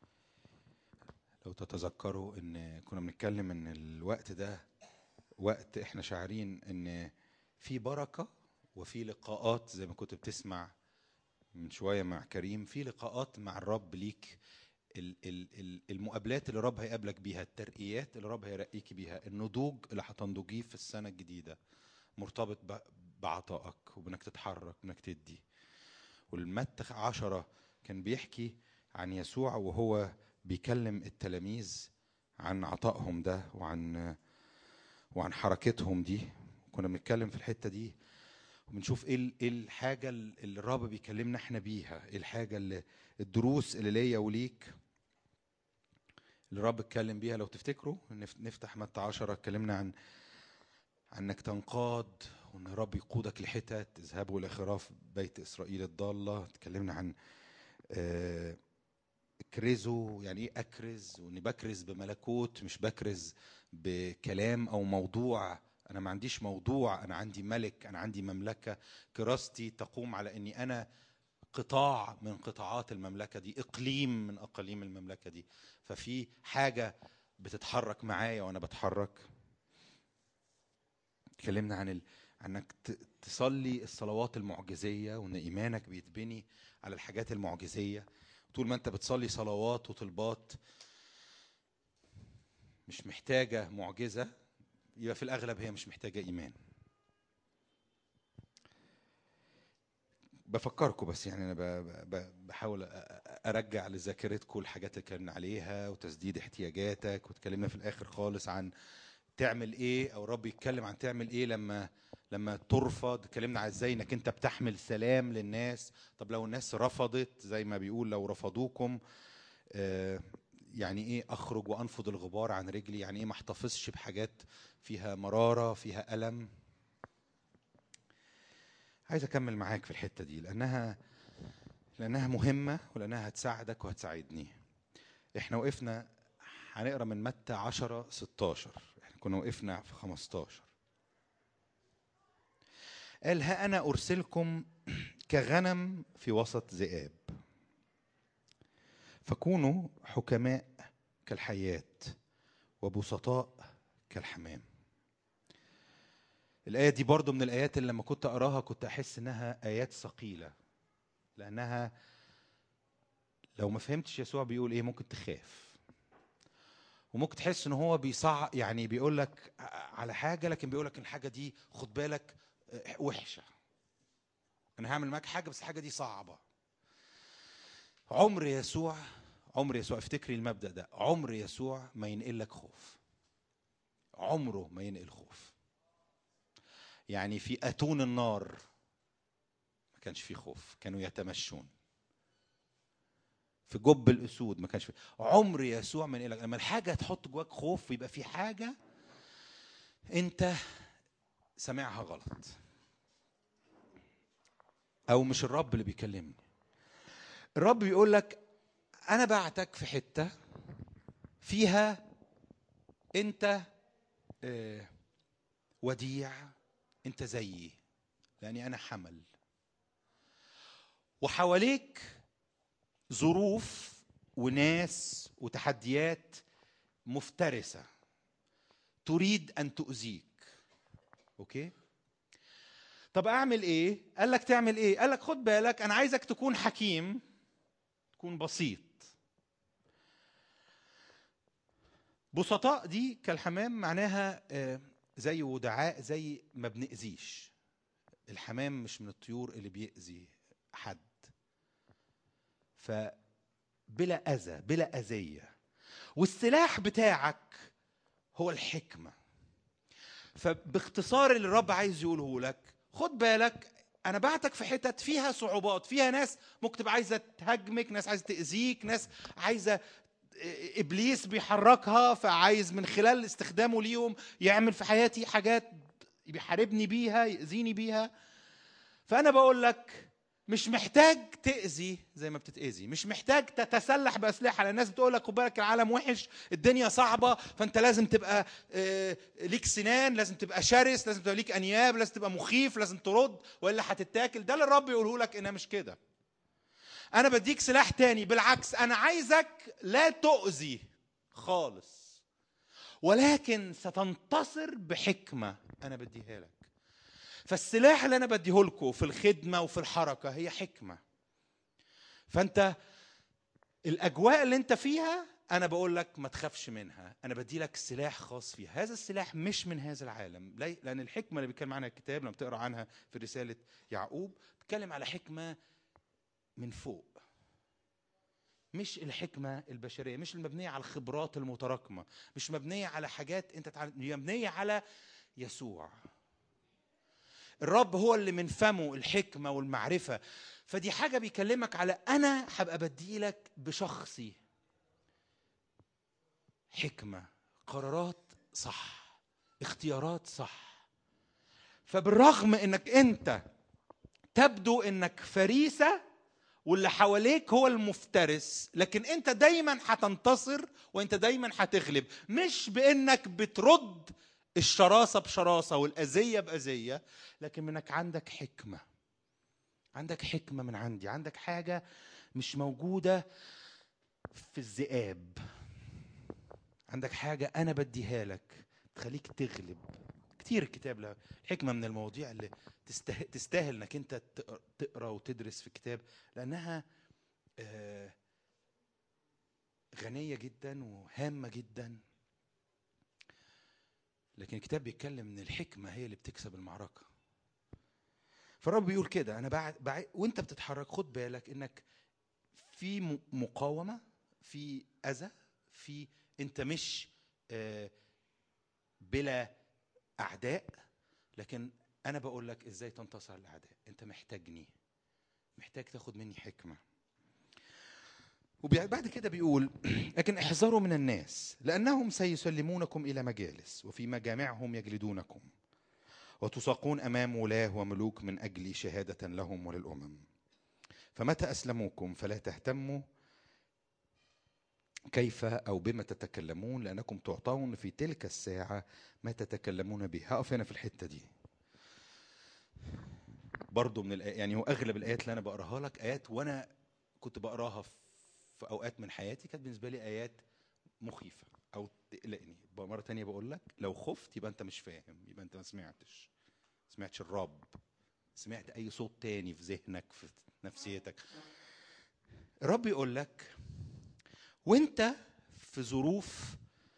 لو تتذكروا ان كنا بنتكلم ان الوقت ده وقت احنا شاعرين ان في بركة وفي لقاءات زي ما كنت بتسمع من شوية مع كريم في لقاءات مع الرب ليك ال- ال- ال- المقابلات اللي الرب هيقابلك بيها الترقيات اللي الرب هيرقيك بيها النضوج اللي هتنضجيه في السنة الجديدة مرتبط ب- بعطائك وبانك تتحرك وانك تدي والمتى عشرة كان بيحكي عن يسوع وهو بيكلم التلاميذ عن عطائهم ده وعن وعن حركتهم دي كنا بنتكلم في الحتة دي وبنشوف ايه ال- ايه الحاجة اللي الرب بيكلمنا احنا بيها ايه الحاجة اللي الدروس اللي ليا وليك اللي الرب اتكلم بيها لو تفتكروا نف- نفتح متى عشرة اتكلمنا عن عنك تنقاد وان الرب يقودك لحتت اذهبوا الى خراف بيت اسرائيل الضاله اتكلمنا عن آه، اكرزوا يعني ايه اكرز واني بكرز بملكوت مش بكرز بكلام او موضوع انا ما عنديش موضوع انا عندي ملك انا عندي مملكه كراستي تقوم على اني انا قطاع من قطاعات المملكه دي اقليم من اقاليم المملكه دي ففي حاجه بتتحرك معايا وانا بتحرك اتكلمنا عن ال... عنك ت- تصلي الصلوات المعجزيه وان ايمانك بيتبني على الحاجات المعجزيه طول ما انت بتصلي صلوات وطلبات مش محتاجه معجزه يبقى في الاغلب هي مش محتاجه ايمان بفكركم بس يعني انا ب- ب- بحاول أ- أ- ارجع لذاكرتكم الحاجات اللي اتكلمنا عليها وتسديد احتياجاتك واتكلمنا في الاخر خالص عن تعمل ايه او رب يتكلم عن تعمل ايه لما لما ترفض اتكلمنا على ازاي انك انت بتحمل سلام للناس طب لو الناس رفضت زي ما بيقول لو رفضوكم آه، يعني ايه اخرج وانفض الغبار عن رجلي يعني ايه ما احتفظش بحاجات فيها مراره فيها الم عايز اكمل معاك في الحته دي لانها لانها مهمه ولانها هتساعدك وهتساعدني احنا وقفنا هنقرا من متى 10 16 احنا كنا وقفنا في 15 قال ها انا ارسلكم كغنم في وسط ذئاب فكونوا حكماء كالحيات وبسطاء كالحمام الآية دي برضو من الآيات اللي لما كنت أقراها كنت أحس إنها آيات ثقيلة لأنها لو ما فهمتش يسوع بيقول إيه ممكن تخاف وممكن تحس إن هو بيصع يعني بيقول لك على حاجة لكن بيقول لك الحاجة دي خد بالك آه، وحشة أنا هعمل معاك حاجة بس الحاجة دي صعبة عمر يسوع عمر يسوع افتكري المبدأ ده عمر يسوع ما ينقل لك خوف عمره ما ينقل خوف يعني في أتون النار ما كانش فيه خوف كانوا يتمشون في جب الأسود ما كانش فيه عمر يسوع ما ينقلك لما الحاجة تحط جواك خوف يبقى في حاجة أنت سامعها غلط أو مش الرب اللي بيكلمني الرب بيقول لك انا بعتك في حته فيها انت آه، وديع انت زيي لاني انا حمل وحواليك ظروف وناس وتحديات مفترسه تريد ان تؤذيك اوكي طب اعمل ايه قال لك تعمل ايه قال لك خد بالك انا عايزك تكون حكيم تكون بسيط بسطاء دي كالحمام معناها آه، زي ودعاء زي ما بنأذيش الحمام مش من الطيور اللي بيأذي حد فبلا أذى بلا أذية والسلاح بتاعك هو الحكمة فباختصار اللي الرب عايز يقوله لك خد بالك انا بعتك في حتت فيها صعوبات فيها ناس ممكن تبقى عايزه تهاجمك ناس عايزه تاذيك ناس عايزه ابليس بيحركها فعايز من خلال استخدامه ليهم يعمل في حياتي حاجات بيحاربني بيها يأذيني بيها فأنا بقول لك مش محتاج تأذي زي ما بتتأذي مش محتاج تتسلح بأسلحة لأن الناس بتقول لك خد بالك العالم وحش الدنيا صعبة فأنت لازم تبقى آه، ليك سنان لازم تبقى شرس لازم تبقى ليك أنياب لازم تبقى مخيف لازم ترد وإلا هتتاكل ده اللي الرب يقوله لك إنها مش كده انا بديك سلاح تاني بالعكس انا عايزك لا تؤذي خالص ولكن ستنتصر بحكمه انا بديها لك فالسلاح اللي انا بديه لكم في الخدمه وفي الحركه هي حكمه فانت الاجواء اللي انت فيها انا بقول لك ما تخافش منها انا بدي لك سلاح خاص فيها هذا السلاح مش من هذا العالم لي- لان الحكمه اللي بيتكلم عنها الكتاب لما بتقرا عنها في رساله يعقوب بتتكلم على حكمه من فوق مش الحكمة البشرية مش المبنية على الخبرات المتراكمة مش مبنية على حاجات انت تعلم هي مبنية على يسوع الرب هو اللي من فمه الحكمة والمعرفة فدي حاجة بيكلمك على أنا هبقى بديلك بشخصي حكمة قرارات صح اختيارات صح فبالرغم انك انت تبدو انك فريسه واللي حواليك هو المفترس لكن انت دايما هتنتصر وانت دايما هتغلب مش بانك بترد الشراسه بشراسه والاذيه باذيه لكن منك عندك حكمه عندك حكمه من عندي عندك حاجه مش موجوده في الذئاب عندك حاجه انا بديها لك تخليك تغلب كتير الكتاب له حكمه من المواضيع اللي تسته- تستاهل انك انت تقر- تقرا وتدرس في الكتاب لانها آه، غنيه جدا وهامه جدا لكن الكتاب بيتكلم ان الحكمه هي اللي بتكسب المعركه فالرب بيقول كده انا بعد, بعد وانت بتتحرك خد بالك انك في م- مقاومه في اذى في انت مش آه، بلا اعداء لكن انا بقول لك ازاي تنتصر على الاعداء انت محتاجني محتاج تاخد مني حكمه وبعد كده بيقول لكن احذروا من الناس لانهم سيسلمونكم الى مجالس وفي مجامعهم يجلدونكم وتساقون امام ولاه وملوك من اجل شهاده لهم وللامم فمتى اسلموكم فلا تهتموا كيف او بما تتكلمون لانكم تعطون في تلك الساعه ما تتكلمون به هقف هنا في الحته دي برضو من الآيات يعني هو اغلب الايات اللي انا بقراها لك ايات وانا كنت بقراها في اوقات من حياتي كانت بالنسبه لي ايات مخيفه او تقلقني مره تانية بقول لك لو خفت يبقى انت مش فاهم يبقى انت ما سمعتش ما سمعتش الرب سمعت اي صوت تاني في ذهنك في نفسيتك الرب يقول لك وانت في ظروف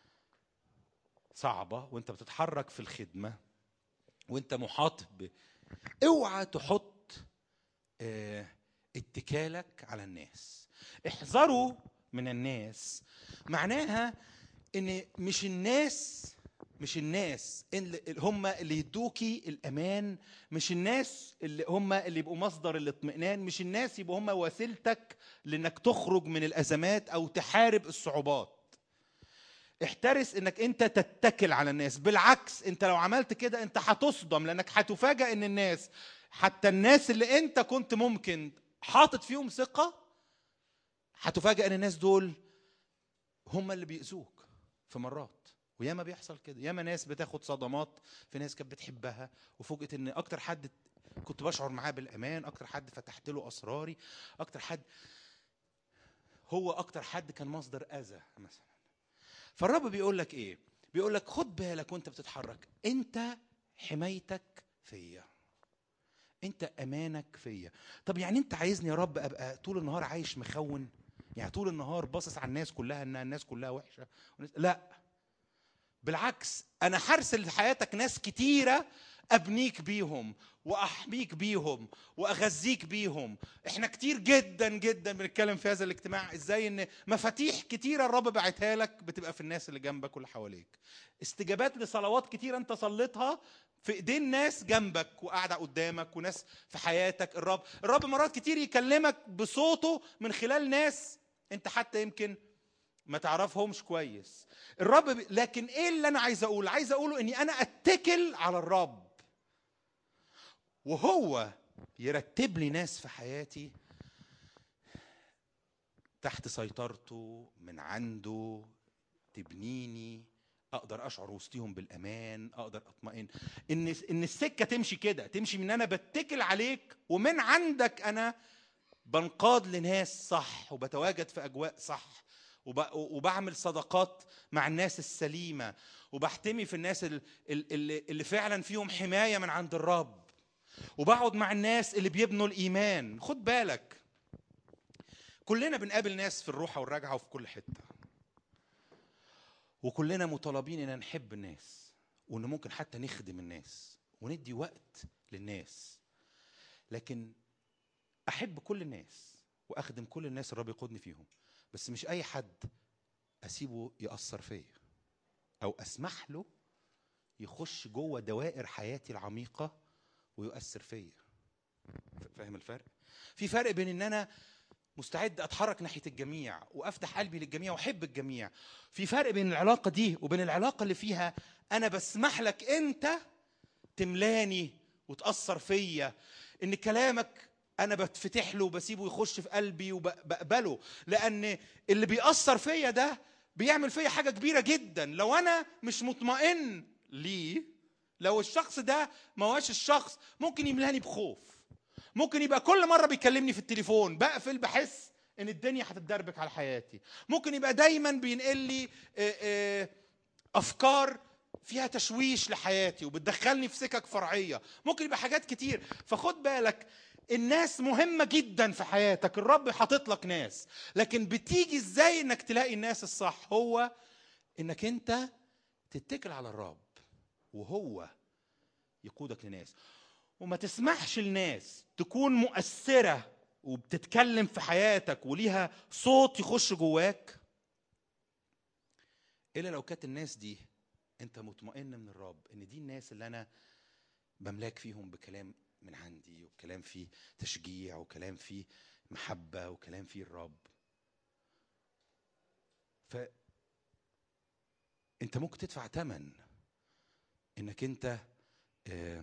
صعبه وانت بتتحرك في الخدمه وانت محاط ب اوعى تحط آه، اتكالك على الناس احذروا من الناس معناها ان مش الناس مش الناس اللي هم اللي يدوكي الامان مش الناس اللي هم اللي يبقوا مصدر الاطمئنان مش الناس يبقوا هم وسيلتك لانك تخرج من الازمات او تحارب الصعوبات احترس انك انت تتكل على الناس بالعكس انت لو عملت كده انت هتصدم لانك هتفاجئ ان الناس حتى الناس اللي انت كنت ممكن حاطط فيهم ثقة هتفاجئ ان الناس دول هم اللي بيأذوك في مرات وياما بيحصل كده ياما ناس بتاخد صدمات في ناس كانت بتحبها وفوجئت ان اكتر حد كنت بشعر معاه بالامان اكتر حد فتحت له اسراري اكتر حد هو اكتر حد كان مصدر اذى مثلا فالرب بيقول لك ايه بيقول لك خد بالك وانت بتتحرك انت حمايتك فيا انت امانك فيا طب يعني انت عايزني يا رب ابقى طول النهار عايش مخون يعني طول النهار باصص على الناس كلها ان الناس كلها وحشه وناس- لا بالعكس انا هرسل لحياتك ناس كتيره ابنيك بيهم واحميك بيهم واغذيك بيهم احنا كتير جدا جدا بنتكلم في هذا الاجتماع ازاي ان مفاتيح كتيره الرب بعتها لك بتبقى في الناس اللي جنبك واللي حواليك استجابات لصلوات كتيره انت صليتها في ايدين ناس جنبك وقاعده قدامك وناس في حياتك الرب الرب مرات كتير يكلمك بصوته من خلال ناس انت حتى يمكن ما تعرفهمش كويس الرب ب... لكن ايه اللي انا عايز اقول عايز اقوله اني انا اتكل على الرب وهو يرتب لي ناس في حياتي تحت سيطرته من عنده تبنيني اقدر اشعر وسطيهم بالامان اقدر اطمئن ان ان السكه تمشي كده تمشي من انا بتكل عليك ومن عندك انا بنقاد لناس صح وبتواجد في اجواء صح وب- وبعمل صداقات مع الناس السليمه وبحتمي في الناس ال- ال- اللي اللي فعلا فيهم حمايه من عند الرب وبقعد مع الناس اللي بيبنوا الايمان خد بالك كلنا بنقابل ناس في الروحه والرجعه وفي كل حته وكلنا مطالبين ان نحب الناس وان ممكن حتى نخدم الناس وندي وقت للناس لكن احب كل الناس واخدم كل الناس الرب يقودني فيهم بس مش اي حد اسيبه ياثر فيا او اسمح له يخش جوه دوائر حياتي العميقه ويؤثر فيا ف- فاهم الفرق في فرق بين ان انا مستعد اتحرك ناحيه الجميع وافتح قلبي للجميع واحب الجميع في فرق بين العلاقه دي وبين العلاقه اللي فيها انا بسمح لك انت تملاني وتاثر فيا ان كلامك انا بتفتح له وبسيبه يخش في قلبي وبقبله لان اللي بيأثر فيا ده بيعمل فيا حاجه كبيره جدا لو انا مش مطمئن ليه لو الشخص ده ما هوش الشخص ممكن يملاني بخوف ممكن يبقى كل مره بيكلمني في التليفون بقفل بحس ان الدنيا هتتدربك على حياتي ممكن يبقى دايما بينقل لي آه، آه، افكار فيها تشويش لحياتي وبتدخلني في سكك فرعيه ممكن يبقى حاجات كتير فخد بالك الناس مهمه جدا في حياتك الرب حاطط لك ناس لكن بتيجي ازاي انك تلاقي الناس الصح هو انك انت تتكل على الرب وهو يقودك لناس وما تسمحش لناس تكون مؤثرة وبتتكلم في حياتك وليها صوت يخش جواك إلا لو كانت الناس دي أنت مطمئن من الرب إن دي الناس اللي أنا بملاك فيهم بكلام من عندي وكلام فيه تشجيع وكلام فيه محبة وكلام فيه الرب ف أنت ممكن تدفع ثمن إنك أنت آه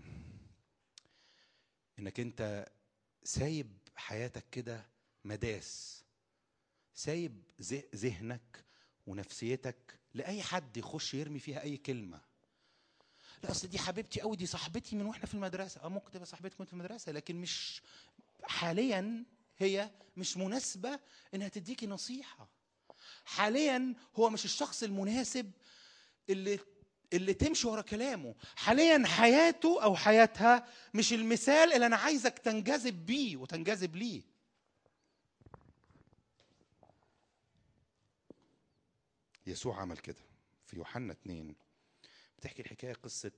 انك انت سايب حياتك كده مداس سايب ذه- ذهنك ونفسيتك لاي حد يخش يرمي فيها اي كلمه لا اصل دي حبيبتي قوي دي صاحبتي من واحنا في المدرسه اه ممكن تبقى صاحبتك وانت في المدرسه لكن مش حاليا هي مش مناسبه انها تديكي نصيحه حاليا هو مش الشخص المناسب اللي اللي تمشي ورا كلامه حاليا حياته او حياتها مش المثال اللي انا عايزك تنجذب بيه وتنجذب ليه يسوع عمل كده في يوحنا اتنين بتحكي الحكايه قصه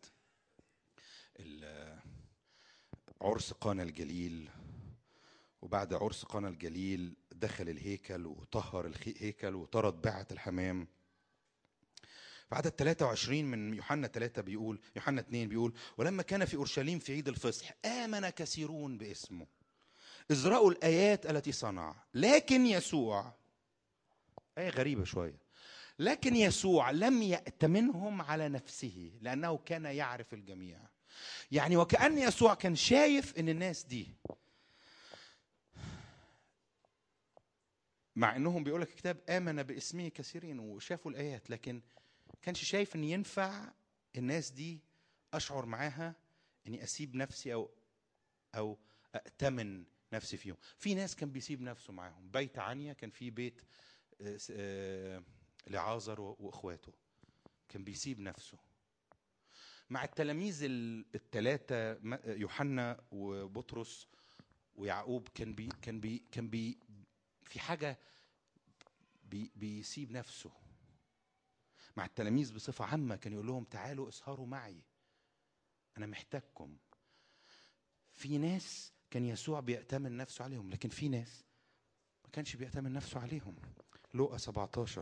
ال- عرس قانا الجليل وبعد عرس قانا الجليل دخل الهيكل وطهر الهيكل وطرد بعة الحمام في عدد 23 من يوحنا 3 بيقول يوحنا 2 بيقول ولما كان في اورشليم في عيد الفصح امن كثيرون باسمه اذ راوا الايات التي صنع لكن يسوع ايه غريبه شويه لكن يسوع لم يأتمنهم على نفسه لأنه كان يعرف الجميع يعني وكأن يسوع كان شايف إن الناس دي مع انهم بيقول لك الكتاب امن باسمه كثيرين وشافوا الايات لكن كانش شايف ان ينفع الناس دي اشعر معاها اني اسيب نفسي او او ائتمن نفسي فيهم في ناس كان بيسيب نفسه معاهم بيت عنيا كان في بيت آه، س- آه، لعازر و- واخواته كان بيسيب نفسه مع التلاميذ الثلاثه يوحنا وبطرس ويعقوب كان بي كان بي كان بي في حاجه بي بيسيب نفسه مع التلاميذ بصفه عامه كان يقول لهم تعالوا اسهروا معي انا محتاجكم في ناس كان يسوع بيأتمن نفسه عليهم لكن في ناس ما كانش بيأتمن نفسه عليهم لوقا 17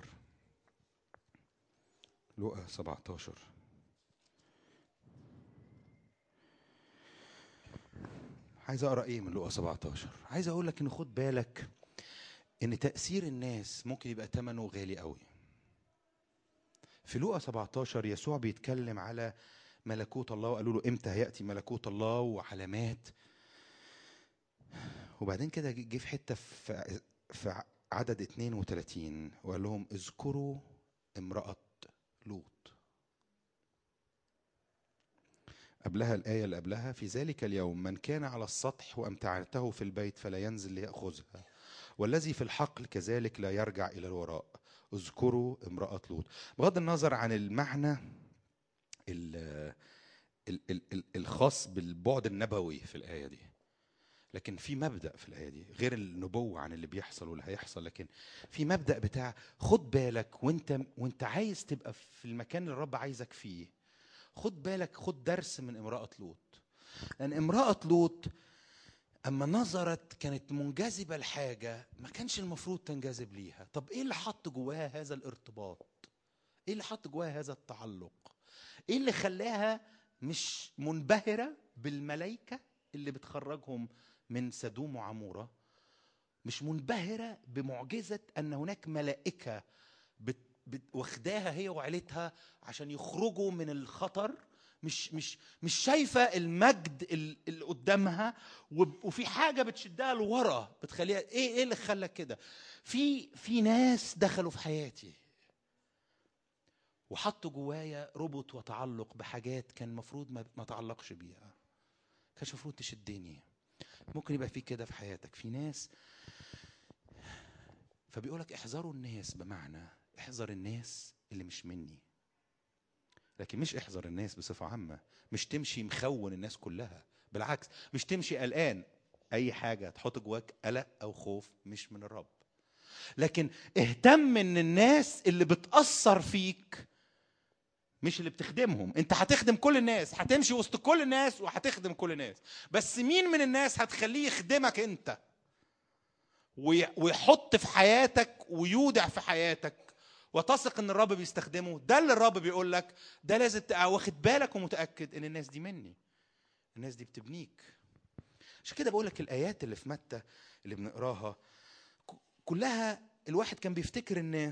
لوقا 17 عايز اقرا ايه من لوقا 17 عايز اقول لك ان خد بالك ان تاثير الناس ممكن يبقى ثمنه غالي قوي في لوقا 17 يسوع بيتكلم على ملكوت الله وقالوا له امتى هياتي ملكوت الله وعلامات وبعدين كده جه في حته في في عدد 32 وقال لهم اذكروا امراه لوط قبلها الآية اللي قبلها في ذلك اليوم من كان على السطح وأمتعته في البيت فلا ينزل ليأخذها والذي في الحقل كذلك لا يرجع إلى الوراء اذكروا امرأة لوط بغض النظر عن المعنى ال- ال- ال- ال- الخاص بالبعد النبوي في الآية دي لكن في مبدأ في الآية دي غير النبوة عن اللي بيحصل واللي هيحصل لكن في مبدأ بتاع خد بالك وانت وانت عايز تبقى في المكان اللي الرب عايزك فيه خد بالك خد درس من امرأة لوط لأن امرأة لوط أما نظرت كانت منجذبة لحاجة ما كانش المفروض تنجذب ليها طب إيه اللي حط جواها هذا الارتباط إيه اللي حط جواها هذا التعلق إيه اللي خلاها مش منبهرة بالملائكة اللي بتخرجهم من سدوم وعمورة مش منبهرة بمعجزة أن هناك ملائكة بت بت- واخداها هي وعيلتها عشان يخرجوا من الخطر مش مش مش شايفه المجد ال- اللي قدامها وب- وفي حاجه بتشدها لورا بتخليها ايه ايه اللي خلى كده في في ناس دخلوا في حياتي وحطوا جوايا ربط وتعلق بحاجات كان المفروض ما ما اتعلقش بيها كانش المفروض تشدني ممكن يبقى في كده في حياتك في ناس فبيقولك احذروا الناس بمعنى احذر الناس اللي مش مني لكن مش احذر الناس بصفة عامة مش تمشي مخون الناس كلها بالعكس مش تمشي قلقان اي حاجة تحط جواك قلق او خوف مش من الرب لكن اهتم ان الناس اللي بتأثر فيك مش اللي بتخدمهم انت هتخدم كل الناس هتمشي وسط كل الناس وهتخدم كل الناس بس مين من الناس هتخليه يخدمك انت وي- ويحط في حياتك ويودع في حياتك وتثق ان الرب بيستخدمه ده اللي الرب بيقول لك ده لازم تبقى واخد بالك ومتاكد ان الناس دي مني الناس دي بتبنيك عشان كده بقول لك الايات اللي في متى اللي بنقراها ك- كلها الواحد كان بيفتكر ان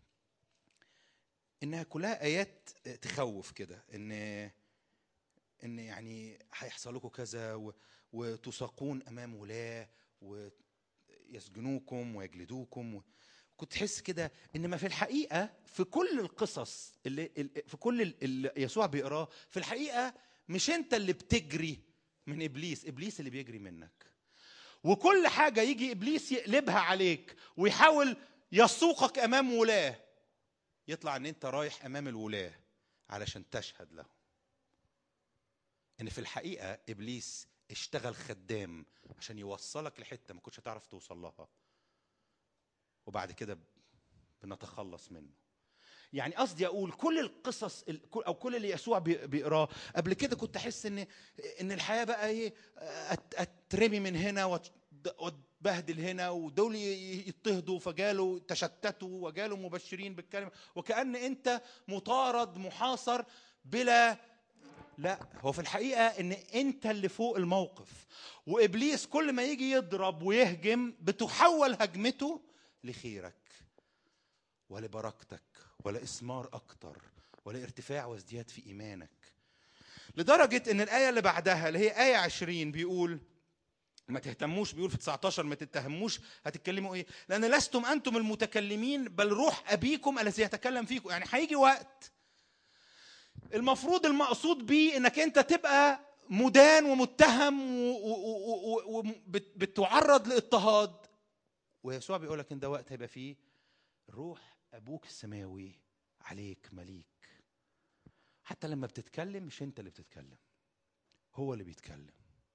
انها كلها ايات تخوف كده ان ان يعني هيحصل لكم كذا و- وتساقون امام ولاه ويسجنوكم ويجلدوكم و... كنت تحس كده ان ما في الحقيقه في كل القصص اللي ال- في كل ال- اللي يسوع بيقراه في الحقيقه مش انت اللي بتجري من ابليس ابليس اللي بيجري منك وكل حاجه يجي ابليس يقلبها عليك ويحاول يسوقك امام ولاه يطلع ان انت رايح امام الولاه علشان تشهد له ان في الحقيقه ابليس اشتغل خدام عشان يوصلك لحته ما كنتش هتعرف توصل لها وبعد كده بنتخلص منه يعني قصدي اقول كل القصص ال- كل- او كل اللي يسوع بي- بيقراه قبل كده كنت احس ان ان الحياه بقى ايه أت- اترمي من هنا وأت- واتبهدل هنا ودول ي- يضطهدوا فجالوا تشتتوا وجالوا مبشرين بالكلمه وكان انت مطارد محاصر بلا لا هو في الحقيقه ان انت اللي فوق الموقف وابليس كل ما يجي يضرب ويهجم بتحول هجمته لخيرك ولبركتك ولإثمار أكتر ولارتفاع وازدياد في إيمانك لدرجة إن الآية اللي بعدها اللي هي آية عشرين بيقول ما تهتموش بيقول في 19 ما تتهموش هتتكلموا ايه لان لستم انتم المتكلمين بل روح ابيكم الذي يتكلم فيكم يعني هيجي وقت المفروض المقصود بيه انك انت تبقى مدان ومتهم وبتعرض لاضطهاد ويسوع بيقول لك ان ده وقت هيبقى فيه روح ابوك السماوي عليك مليك حتى لما بتتكلم مش انت اللي بتتكلم هو اللي بيتكلم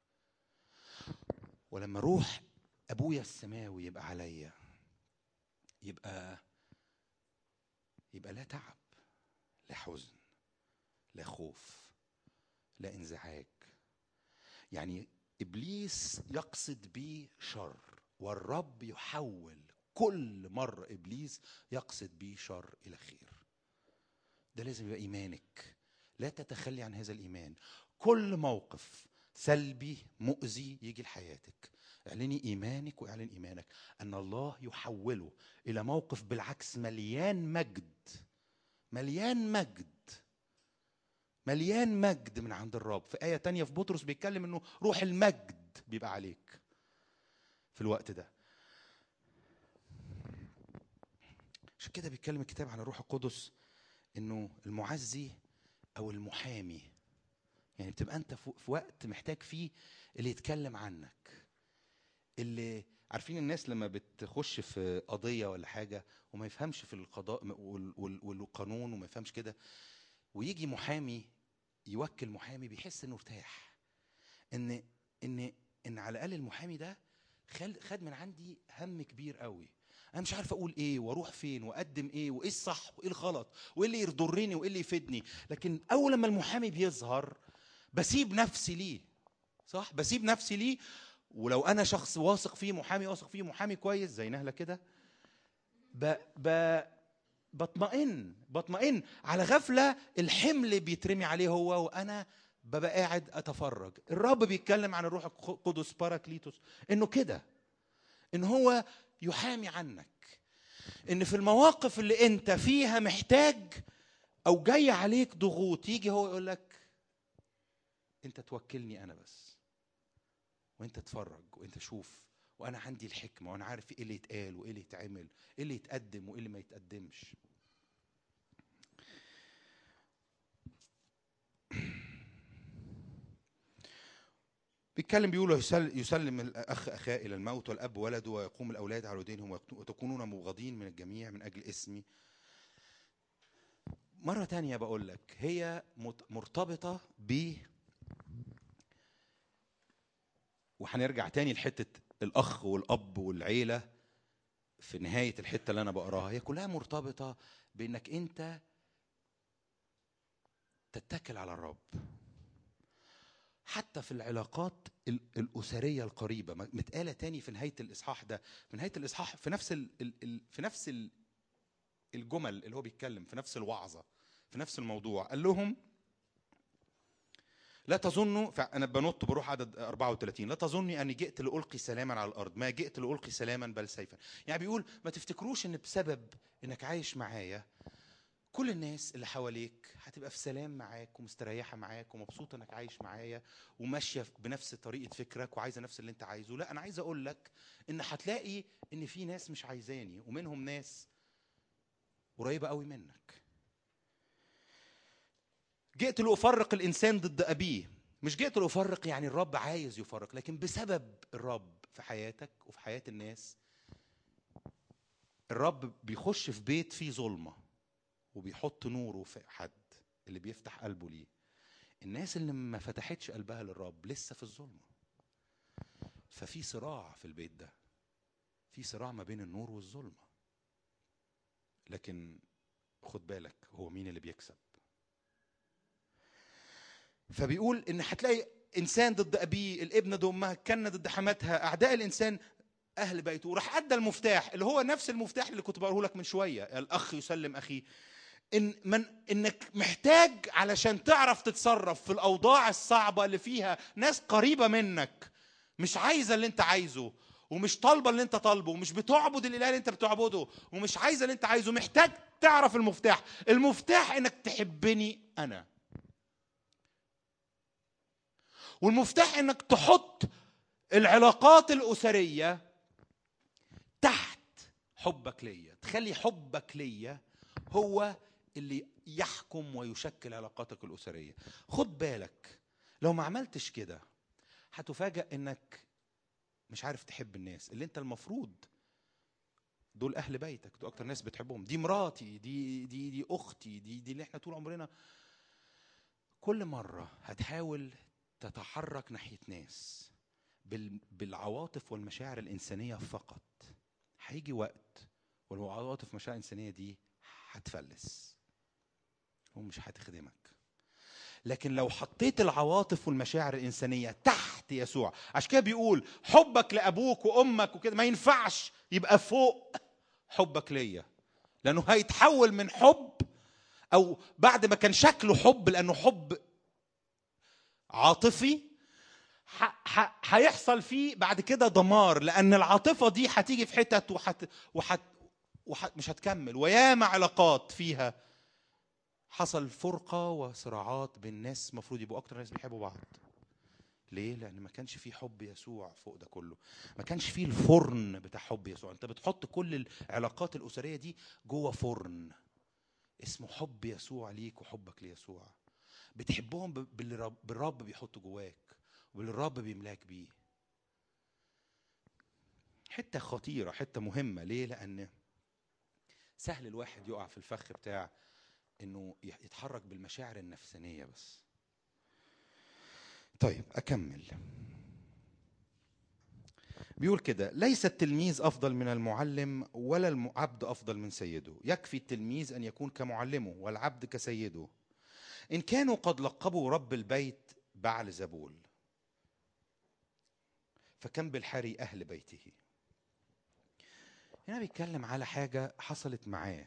ولما روح ابويا السماوي يبقى عليا يبقى يبقى لا تعب لا حزن لا خوف لا انزعاج يعني ابليس يقصد بي شر والرب يحول كل مرة إبليس يقصد بي شر إلى خير ده لازم يبقى إيمانك لا تتخلي عن هذا الإيمان كل موقف سلبي مؤذي يجي لحياتك اعلني ايمانك واعلن ايمانك ان الله يحوله الى موقف بالعكس مليان مجد مليان مجد مليان مجد من عند الرب في آية تانية في بطرس بيتكلم انه روح المجد بيبقى عليك في الوقت ده عشان كده بيتكلم الكتاب عن الروح القدس انه المعزي او المحامي يعني بتبقى انت في وقت محتاج فيه اللي يتكلم عنك اللي عارفين الناس لما بتخش في قضيه ولا حاجه وما يفهمش في القضاء والقانون وما يفهمش كده ويجي محامي يوكل محامي بيحس انه ارتاح ان ان ان على الاقل المحامي ده خد من عندي هم كبير قوي انا مش عارف اقول ايه واروح فين واقدم ايه وايه الصح وايه الغلط وايه اللي يضرني وايه اللي يفيدني لكن اول لما المحامي بيظهر بسيب نفسي ليه صح بسيب نفسي ليه ولو انا شخص واثق فيه محامي واثق فيه محامي كويس زي نهله كده ب... ب... بطمئن بطمئن على غفله الحمل بيترمي عليه هو وانا ببقى قاعد اتفرج الرب بيتكلم عن الروح القدس باراكليتوس انه كده ان هو يحامي عنك ان في المواقف اللي انت فيها محتاج او جاي عليك ضغوط يجي هو يقول لك انت توكلني انا بس وانت تتفرج وانت شوف وانا عندي الحكمه وانا عارف ايه اللي يتقال وايه اللي يتعمل ايه اللي يتقدم وايه اللي ما يتقدمش بيتكلم بيقول يسلم الاخ اخاه الى الموت والاب ولده ويقوم الاولاد على دينهم وتكونون مبغضين من الجميع من اجل اسمي مرة تانية بقول لك هي مرتبطة ب وهنرجع تاني لحتة الأخ والأب والعيلة في نهاية الحتة اللي أنا بقراها هي كلها مرتبطة بإنك أنت تتكل على الرب حتى في العلاقات الأسرية القريبة متقالة تاني في نهاية الإصحاح ده في نهاية الإصحاح في نفس ال ال في نفس الجمل اللي هو بيتكلم في نفس الوعظة في نفس الموضوع قال لهم لا تظنوا انا بنط بروح عدد 34 لا تظني اني جئت لالقي سلاما على الارض ما جئت لالقي سلاما بل سيفا يعني بيقول ما تفتكروش ان بسبب انك عايش معايا كل الناس اللي حواليك هتبقى في سلام معاك ومستريحه معاك ومبسوطه انك عايش معايا وماشيه بنفس طريقه فكرك وعايزه نفس اللي انت عايزه لا انا عايز اقول لك ان هتلاقي ان في ناس مش عايزاني ومنهم ناس قريبه قوي منك جئت لأفرق الإنسان ضد أبيه مش جئت لأفرق يعني الرب عايز يفرق لكن بسبب الرب في حياتك وفي حياة الناس الرب بيخش في بيت فيه ظلمة وبيحط نوره في حد اللي بيفتح قلبه ليه الناس اللي ما فتحتش قلبها للرب لسه في الظلمة ففي صراع في البيت ده في صراع ما بين النور والظلمة لكن خد بالك هو مين اللي بيكسب فبيقول ان هتلاقي انسان ضد ابيه الابن ضد امها الكنه ضد حماتها اعداء الانسان اهل بيته وراح ادى المفتاح اللي هو نفس المفتاح اللي كنت بقوله لك من شويه الاخ يسلم اخيه ان من انك محتاج علشان تعرف تتصرف في الاوضاع الصعبه اللي فيها ناس قريبه منك مش عايزه اللي انت عايزه ومش طالبه اللي انت طالبه ومش بتعبد الاله اللي انت بتعبده ومش عايزه اللي انت عايزه محتاج تعرف المفتاح المفتاح انك تحبني انا والمفتاح انك تحط العلاقات الاسريه تحت حبك ليا تخلي حبك ليا هو اللي يحكم ويشكل علاقاتك الاسريه خد بالك لو ما عملتش كده هتفاجأ انك مش عارف تحب الناس اللي انت المفروض دول اهل بيتك دول اكتر ناس بتحبهم دي مراتي دي دي دي اختي دي دي اللي احنا طول عمرنا كل مره هتحاول تتحرك ناحيه ناس بال- بالعواطف والمشاعر الانسانيه فقط هيجي وقت والعواطف والمشاعر الانسانيه دي هتفلس ومش هتخدمك لكن لو حطيت العواطف والمشاعر الإنسانية تحت يسوع عشان كده بيقول حبك لأبوك وأمك وكده ما ينفعش يبقى فوق حبك ليا لأنه هيتحول من حب أو بعد ما كان شكله حب لأنه حب عاطفي ح- ح- هيحصل فيه بعد كده دمار لأن العاطفة دي هتيجي في حتت وحت وحت وحت مش هتكمل وياما علاقات فيها حصل فرقة وصراعات بين ناس المفروض يبقوا أكتر ناس بيحبوا بعض. ليه؟ لأن ما كانش فيه حب يسوع فوق ده كله. ما كانش فيه الفرن بتاع حب يسوع، أنت بتحط كل العلاقات الأسرية دي جوه فرن. اسمه حب يسوع ليك وحبك ليسوع. بتحبهم ب- باللي رب- بالرب بيحطه جواك وباللي الرب بيملاك بيه. حتة خطيرة، حتة مهمة، ليه؟ لأن سهل الواحد يقع في الفخ بتاع انه يتحرك بالمشاعر النفسانيه بس طيب اكمل بيقول كده ليس التلميذ افضل من المعلم ولا العبد افضل من سيده يكفي التلميذ ان يكون كمعلمه والعبد كسيده ان كانوا قد لقبوا رب البيت بعل زبول فكم بالحري اهل بيته هنا بيتكلم على حاجه حصلت معاه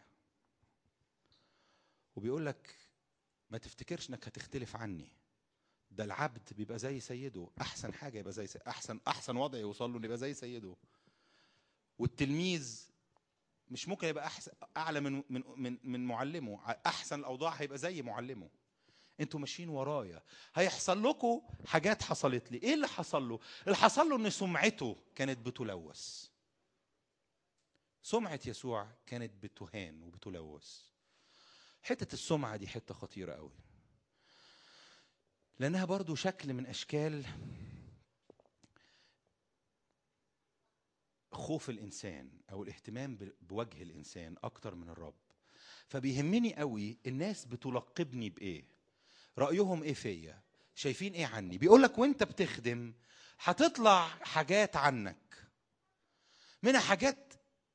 وبيقول لك ما تفتكرش انك هتختلف عني ده العبد بيبقى زي سيده احسن حاجه يبقى زي سيده. احسن احسن وضع يوصل له إنه يبقى زي سيده والتلميذ مش ممكن يبقى احسن اعلى من من من من معلمه احسن الاوضاع هيبقى زي معلمه انتوا ماشيين ورايا هيحصل لكم حاجات حصلت لي ايه اللي حصل له اللي حصل له ان سمعته كانت بتلوث سمعه يسوع كانت بتهان وبتلوث حتة السمعة دي حتة خطيرة قوي لأنها برضو شكل من أشكال خوف الإنسان أو الاهتمام ب- بوجه الإنسان أكتر من الرب فبيهمني قوي الناس بتلقبني بإيه رأيهم إيه فيا شايفين إيه عني بيقولك وإنت بتخدم هتطلع حاجات عنك منها حاجات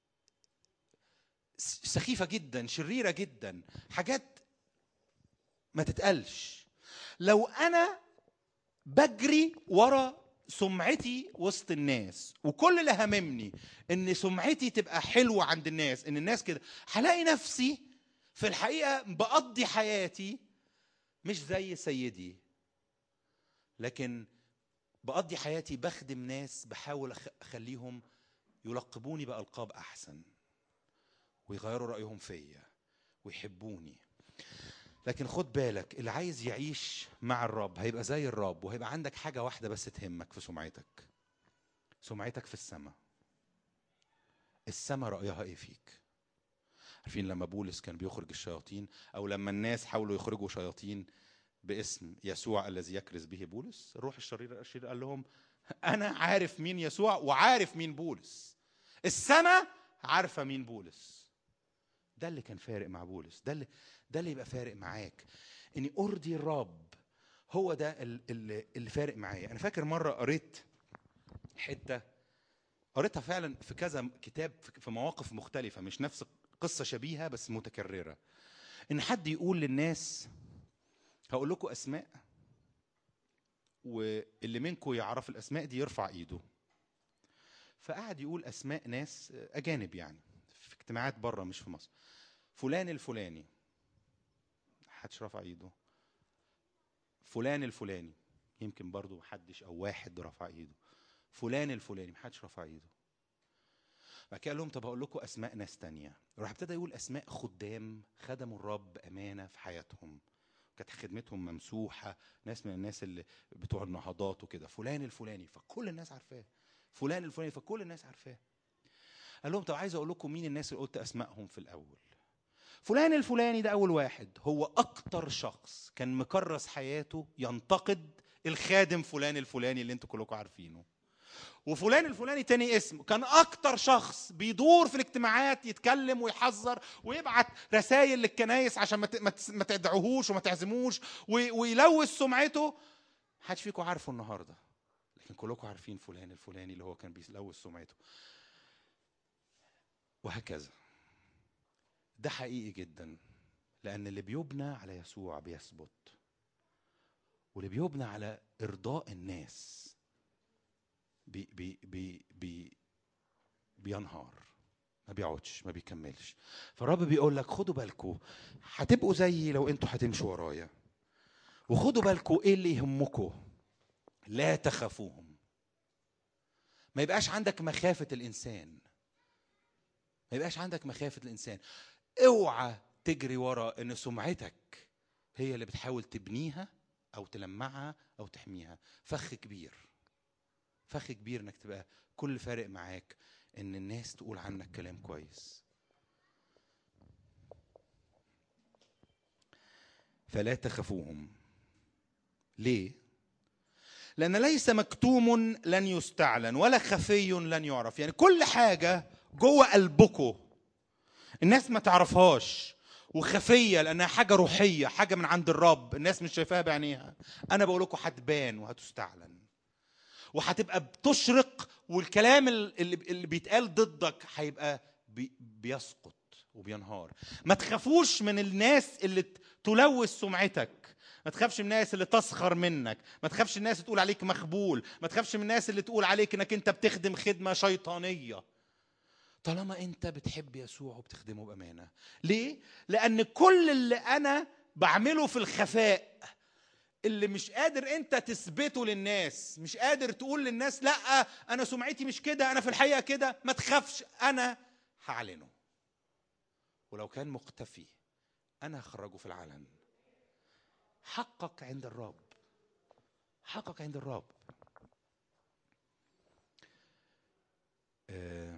سخيفة جدا شريرة جدا حاجات ما تتقالش لو أنا بجري ورا سمعتي وسط الناس وكل اللي هاممني ان سمعتي تبقى حلوة عند الناس ان الناس كده هلاقي نفسي في الحقيقة بقضي حياتي مش زي سيدي لكن بقضي حياتي بخدم ناس بحاول أخ- اخليهم يلقبوني بألقاب احسن ويغيروا رأيهم فيا ويحبوني لكن خد بالك اللي عايز يعيش مع الرب هيبقى زي الرب وهيبقى عندك حاجة واحدة بس تهمك في سمعتك سمعتك في السماء السماء رأيها ايه فيك عارفين لما بولس كان بيخرج الشياطين او لما الناس حاولوا يخرجوا شياطين باسم يسوع الذي يكرز به بولس الروح الشرير الشرير قال لهم انا عارف مين يسوع وعارف مين بولس السماء عارفه مين بولس ده اللي كان فارق مع بولس ده اللي ده اللي يبقى فارق معاك اني ارضي الرب هو ده ال- اللي, اللي فارق معايا انا فاكر مره قريت حته قريتها فعلا في كذا كتاب في- في مواقف مختلفه مش نفس قصه شبيهه بس متكرره ان حد يقول للناس هقول لكم اسماء واللي منكم يعرف الاسماء دي يرفع ايده فقعد يقول اسماء ناس اجانب يعني في اجتماعات بره مش في مصر فلان الفلاني محدش رفع ايده فلان الفلاني يمكن برضو محدش او واحد رفع ايده فلان الفلاني محدش رفع ايده بعد كده قال لهم طب هقول لكم اسماء ناس تانية راح ابتدى يقول اسماء خدام خدموا الرب امانه في حياتهم كانت خدمتهم ممسوحه ناس من الناس اللي بتوع النهضات وكده فلان الفلاني فكل الناس عارفاه فلان الفلاني فكل الناس عارفاه قال لهم طب عايز اقول لكم مين الناس اللي قلت اسمائهم في الاول فلان الفلاني ده اول واحد هو اكتر شخص كان مكرس حياته ينتقد الخادم فلان الفلاني اللي انتوا كلكم عارفينه وفلان الفلاني تاني اسم كان اكتر شخص بيدور في الاجتماعات يتكلم ويحذر ويبعت رسائل للكنايس عشان ما ت- ما تس- ما تدعوهوش وما تعزموش وي- ويلوث سمعته محدش فيكم عارفه النهارده لكن كلكم عارفين فلان الفلاني اللي هو كان بيلوث سمعته وهكذا ده حقيقي جدا لان اللي بيبنى على يسوع بيثبت واللي بيبنى على ارضاء الناس بي بي بي بي بينهار ما بيقعدش ما بيكملش فالرب بيقول لك خدوا بالكم هتبقوا زيي لو انتوا هتمشوا ورايا وخدوا بالكم ايه اللي يهمكم لا تخافوهم ما يبقاش عندك مخافة الإنسان ما يبقاش عندك مخافة الإنسان اوعى تجري ورا ان سمعتك هي اللي بتحاول تبنيها او تلمعها او تحميها فخ كبير فخ كبير انك تبقى كل فارق معاك ان الناس تقول عنك كلام كويس فلا تخافوهم ليه لان ليس مكتوم لن يستعلن ولا خفي لن يعرف يعني كل حاجه جوه قلبكم الناس ما تعرفهاش وخفيه لانها حاجه روحيه حاجه من عند الرب الناس مش شايفاها بعينيها انا بقول لكم هتبان وهتستعلن وهتبقى بتشرق والكلام اللي, اللي بيتقال ضدك هيبقى بي بيسقط وبينهار ما تخافوش من الناس اللي تلوث سمعتك ما تخافش من الناس اللي تسخر منك ما تخافش من الناس تقول عليك مخبول ما تخافش من الناس اللي تقول عليك انك انت بتخدم خدمه شيطانيه طالما انت بتحب يسوع وبتخدمه بامانه ليه لان كل اللي انا بعمله في الخفاء اللي مش قادر انت تثبته للناس مش قادر تقول للناس لا انا سمعتي مش كده انا في الحقيقه كده ما تخافش انا هعلنه ولو كان مختفي انا هخرجه في العلن حقك عند الرب حقك عند الرب آه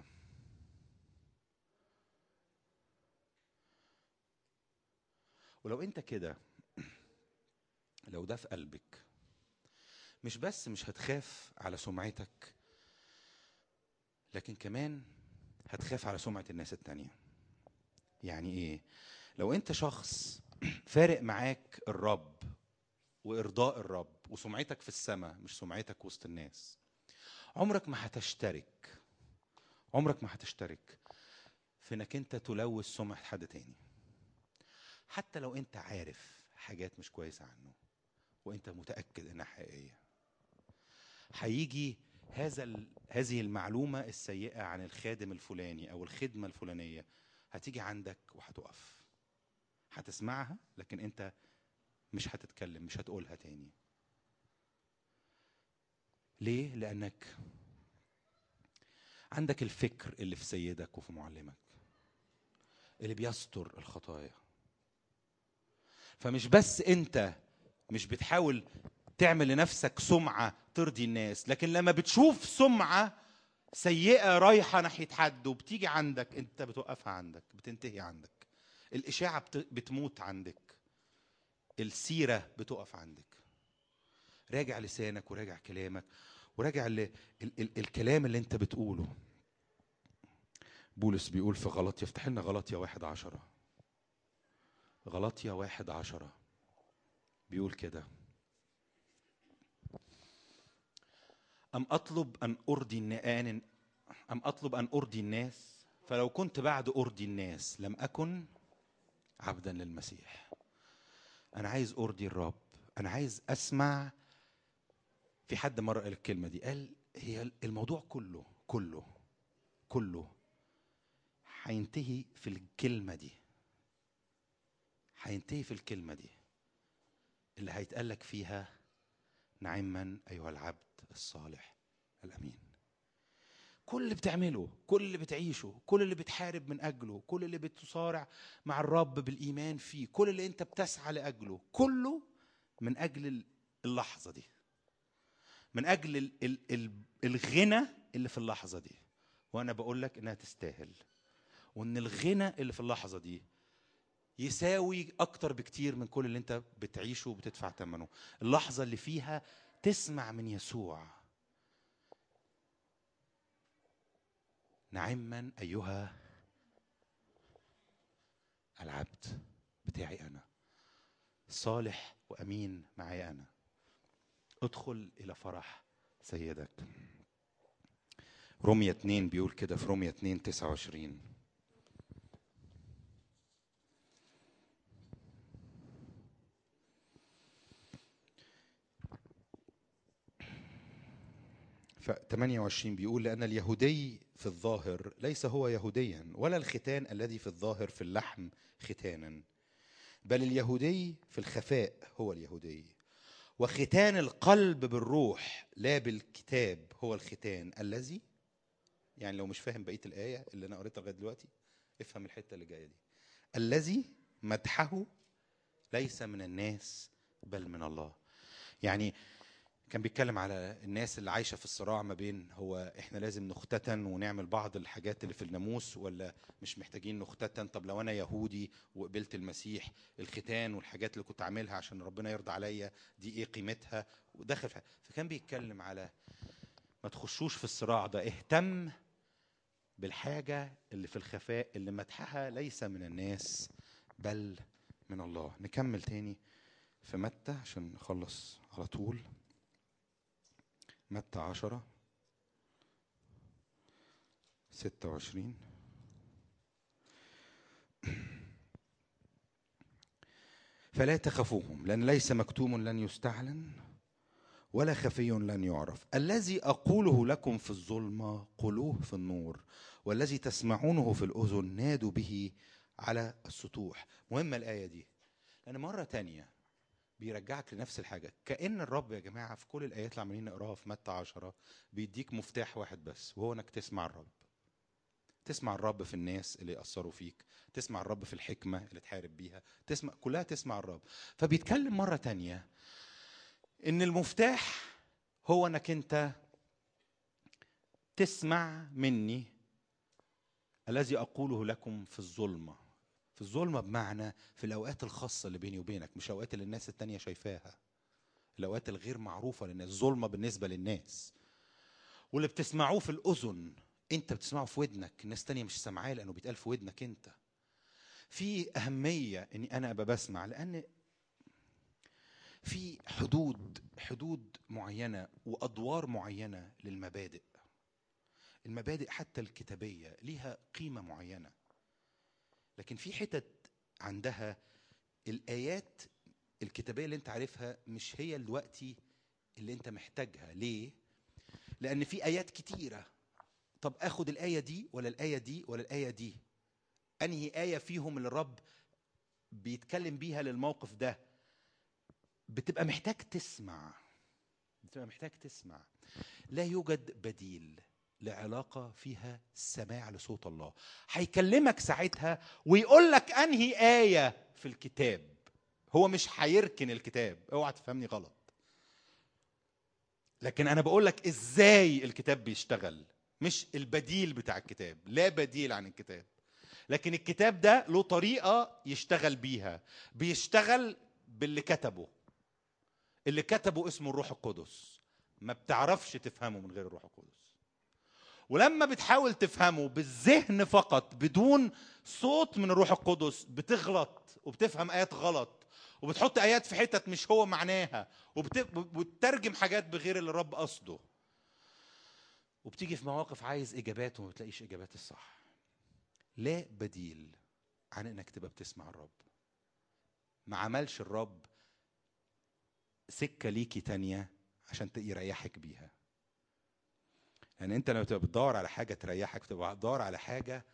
ولو انت كده لو ده في قلبك مش بس مش هتخاف على سمعتك لكن كمان هتخاف على سمعة الناس التانية يعني ايه لو انت شخص فارق معاك الرب وارضاء الرب وسمعتك في السماء مش سمعتك وسط الناس عمرك ما هتشترك عمرك ما هتشترك في انك انت تلوث سمعة حد تاني حتى لو انت عارف حاجات مش كويسة عنه وانت متأكد انها حقيقية هيجي هذا ال... هذه المعلومة السيئة عن الخادم الفلاني او الخدمة الفلانية هتيجي عندك وهتقف هتسمعها لكن انت مش هتتكلم مش هتقولها تاني ليه لانك عندك الفكر اللي في سيدك وفي معلمك اللي بيستر الخطايا فمش بس انت مش بتحاول تعمل لنفسك سمعة ترضي الناس لكن لما بتشوف سمعة سيئة رايحة ناحية حد وبتيجي عندك انت بتوقفها عندك بتنتهي عندك الإشاعة بت- بتموت عندك السيرة بتقف عندك راجع لسانك وراجع كلامك وراجع ال ال ال الكلام اللي انت بتقوله بولس بيقول في غلطية افتح لنا غلطية واحد عشرة غلطية واحد عشرة بيقول كده أم أطلب أن أرضي النآن أم أطلب أن أرضي الناس فلو كنت بعد أرضي الناس لم أكن عبدا للمسيح أنا عايز أرضي الرب أنا عايز أسمع في حد مرة قال الكلمة دي قال هي الموضوع كله كله كله هينتهي في الكلمة دي هينتهي في الكلمة دي اللي هيتقال لك فيها نعما أيها العبد الصالح الأمين كل اللي بتعمله كل اللي بتعيشه كل اللي بتحارب من اجله كل اللي بتصارع مع الرب بالايمان فيه كل اللي انت بتسعى لاجله كله من اجل اللحظه دي من اجل ال- ال- ال- الغنى اللي في اللحظه دي وانا بقول لك انها تستاهل وان الغنى اللي في اللحظه دي يساوي اكتر بكتير من كل اللي انت بتعيشه وبتدفع ثمنه اللحظه اللي فيها تسمع من يسوع نعما ايها العبد بتاعي انا صالح وامين معي انا ادخل الى فرح سيدك رومية 2 بيقول كده في رومية 2 29 ف 28 بيقول لأن اليهودي في الظاهر ليس هو يهوديا ولا الختان الذي في الظاهر في اللحم ختانا بل اليهودي في الخفاء هو اليهودي وختان القلب بالروح لا بالكتاب هو الختان الذي يعني لو مش فاهم بقيه الايه اللي انا قريتها لغايه دلوقتي افهم الحته اللي جايه دي الذي مدحه ليس من الناس بل من الله يعني كان بيتكلم على الناس اللي عايشه في الصراع ما بين هو احنا لازم نختتن ونعمل بعض الحاجات اللي في الناموس ولا مش محتاجين نختتن طب لو انا يهودي وقبلت المسيح الختان والحاجات اللي كنت عاملها عشان ربنا يرضى عليا دي ايه قيمتها ودخل في فكان بيتكلم على ما تخشوش في الصراع ده اهتم بالحاجة اللي في الخفاء اللي مدحها ليس من الناس بل من الله نكمل تاني في متى عشان نخلص على طول متى عشرة ستة وعشرين فلا تخافوهم لأن ليس مكتوم لن يستعلن ولا خفي لن يعرف الذي أقوله لكم في الظلمة قولوه في النور والذي تسمعونه في الأذن نادوا به على السطوح مهمة الآية دي لأن مرة تانية بيرجعك لنفس الحاجة كأن الرب يا جماعة في كل الآيات اللي عمالين نقراها في متى عشرة بيديك مفتاح واحد بس وهو إنك تسمع الرب تسمع الرب في الناس اللي يأثروا فيك تسمع الرب في الحكمة اللي تحارب بيها تسمع كلها تسمع الرب فبيتكلم مرة تانية ان المفتاح هو انك انت تسمع مني الذي اقوله لكم في الظلمه في الظلمه بمعنى في الاوقات الخاصه اللي بيني وبينك مش الاوقات اللي الناس التانية شايفاها الاوقات الغير معروفه للناس ظلمه بالنسبه للناس واللي بتسمعوه في الاذن انت بتسمعه في ودنك الناس التانية مش سامعاه لانه بيتقال في ودنك انت في اهميه اني انا ابقى بسمع لان في حدود حدود معينه وادوار معينه للمبادئ المبادئ حتى الكتابيه ليها قيمه معينه لكن في حتت عندها الايات الكتابيه اللي انت عارفها مش هي دلوقتي اللي انت محتاجها ليه لان في ايات كتيره طب اخد الايه دي ولا الايه دي ولا الايه دي انهي ايه فيهم اللي الرب بيتكلم بيها للموقف ده بتبقى محتاج تسمع بتبقى محتاج تسمع لا يوجد بديل لعلاقه فيها سماع لصوت الله هيكلمك ساعتها ويقول لك انهي ايه في الكتاب هو مش هيركن الكتاب اوعى تفهمني غلط لكن انا بقول لك ازاي الكتاب بيشتغل مش البديل بتاع الكتاب لا بديل عن الكتاب لكن الكتاب ده له طريقه يشتغل بيها بيشتغل باللي كتبه اللي كتبه اسمه الروح القدس ما بتعرفش تفهمه من غير الروح القدس ولما بتحاول تفهمه بالذهن فقط بدون صوت من الروح القدس بتغلط وبتفهم ايات غلط وبتحط ايات في حتت مش هو معناها وبت- وبتترجم حاجات بغير اللي الرب قصده وبتيجي في مواقف عايز اجابات وما بتلاقيش اجابات الصح لا بديل عن انك تبقى بتسمع الرب ما عملش الرب سكه ليكي تانية عشان ت- يريحك بيها لان انت لما تبقى بتدور على حاجه تريحك بتبقى بتدور على حاجه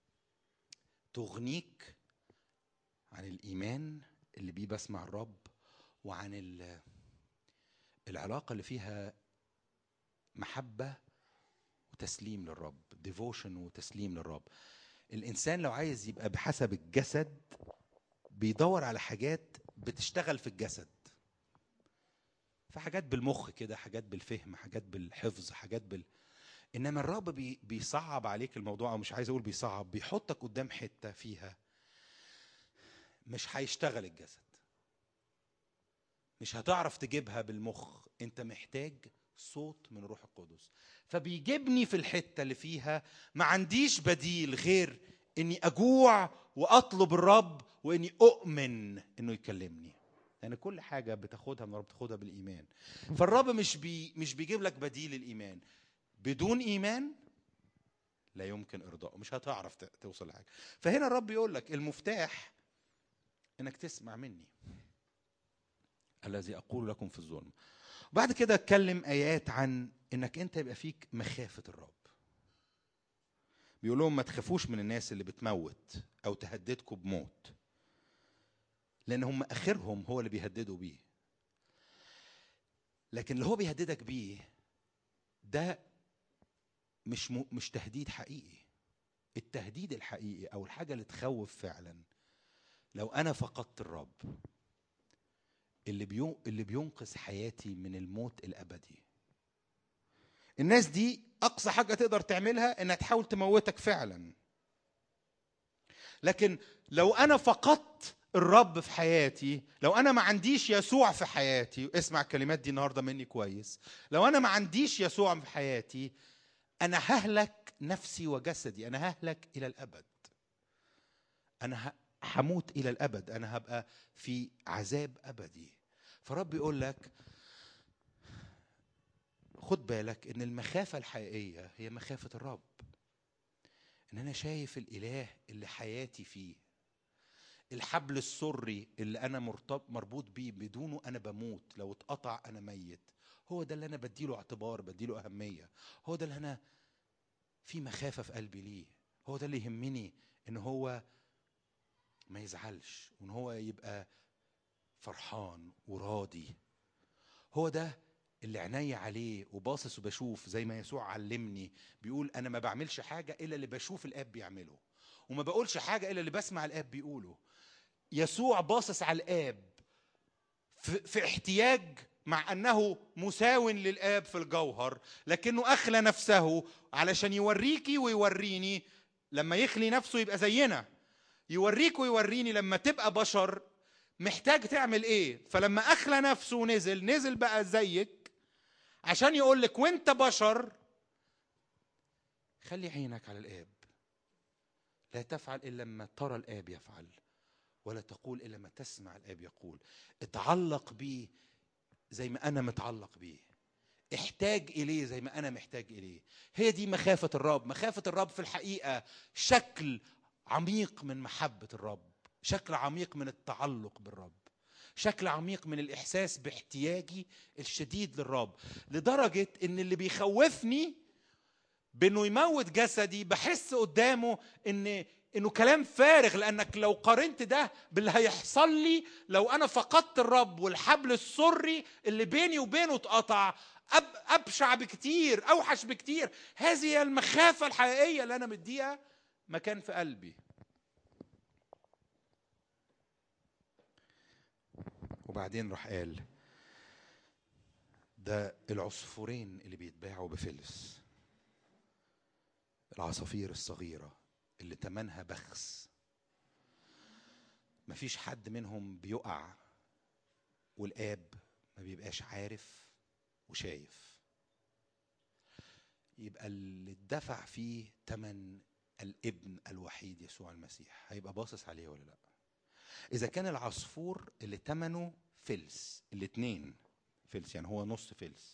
تغنيك عن الايمان اللي بيه بسمع الرب وعن ال- العلاقه اللي فيها محبه وتسليم للرب ديفوشن وتسليم للرب الانسان لو عايز يبقى بحسب الجسد بيدور على حاجات بتشتغل في الجسد في حاجات بالمخ كده حاجات بالفهم حاجات بالحفظ حاجات بال انما الرب بي... بيصعب عليك الموضوع او مش عايز اقول بيصعب بيحطك قدام حته فيها مش هيشتغل الجسد مش هتعرف تجيبها بالمخ انت محتاج صوت من روح القدس فبيجيبني في الحته اللي فيها ما عنديش بديل غير اني اجوع واطلب الرب واني اؤمن انه يكلمني يعني كل حاجه بتاخدها من الرب بتاخدها بالايمان فالرب مش بي مش بيجيب لك بديل الايمان بدون ايمان لا يمكن ارضائه مش هتعرف ت- توصل لحاجه فهنا الرب يقول لك المفتاح انك تسمع مني الذي اقول لكم في الظلم بعد كده اتكلم ايات عن انك انت يبقى فيك مخافه الرب بيقول لهم ما تخافوش من الناس اللي بتموت او تهددكم بموت لان هم اخرهم هو اللي بيهددوا بيه لكن اللي هو بيهددك بيه ده مش م... مش تهديد حقيقي التهديد الحقيقي او الحاجه اللي تخوف فعلا لو انا فقدت الرب اللي بيو... اللي بينقذ حياتي من الموت الابدي الناس دي اقصى حاجه تقدر تعملها انها تحاول تموتك فعلا لكن لو انا فقدت الرب في حياتي لو انا ما عنديش يسوع في حياتي اسمع الكلمات دي النهارده مني كويس لو انا ما عنديش يسوع في حياتي انا ههلك نفسي وجسدي انا ههلك الى الابد انا ه- هموت الى الابد انا هبقى في عذاب ابدي فرب يقول لك خد بالك ان المخافه الحقيقيه هي مخافه الرب ان انا شايف الاله اللي حياتي فيه الحبل السري اللي انا مرتب مربوط بيه بدونه انا بموت لو اتقطع انا ميت هو ده اللي انا بديله اعتبار بديله اهميه هو ده اللي انا في مخافه في قلبي ليه هو ده اللي يهمني ان هو ما يزعلش وان هو يبقى فرحان وراضي هو ده اللي عينيا عليه وباصص وبشوف زي ما يسوع علمني بيقول انا ما بعملش حاجه الا اللي بشوف الاب بيعمله وما بقولش حاجه الا اللي بسمع الاب بيقوله يسوع باصص على الاب في, في احتياج مع انه مساو للاب في الجوهر لكنه اخلى نفسه علشان يوريكي ويوريني لما يخلي نفسه يبقى زينا يوريك ويوريني لما تبقى بشر محتاج تعمل ايه فلما اخلى نفسه ونزل نزل بقى زيك عشان يقول لك وانت بشر خلي عينك على الاب لا تفعل الا لما ترى الاب يفعل ولا تقول الا ما تسمع الاب يقول اتعلق بيه زي ما انا متعلق بيه احتاج اليه زي ما انا محتاج اليه هي دي مخافه الرب مخافه الرب في الحقيقه شكل عميق من محبه الرب شكل عميق من التعلق بالرب شكل عميق من الاحساس باحتياجي الشديد للرب لدرجه ان اللي بيخوفني بانه يموت جسدي بحس قدامه ان انه كلام فارغ لانك لو قارنت ده باللي هيحصل لي لو انا فقدت الرب والحبل السري اللي بيني وبينه اتقطع أب ابشع بكتير اوحش بكتير هذه هي المخافه الحقيقيه اللي انا مديها مكان في قلبي وبعدين راح قال ده العصفورين اللي بيتباعوا بفلس العصافير الصغيرة اللي تمنها بخس مفيش حد منهم بيقع والآب ما بيبقاش عارف وشايف يبقى اللي اتدفع فيه تمن الابن الوحيد يسوع المسيح هيبقى باصص عليه ولا لا اذا كان العصفور اللي تمنه فلس الاتنين فلس يعني هو نص فلس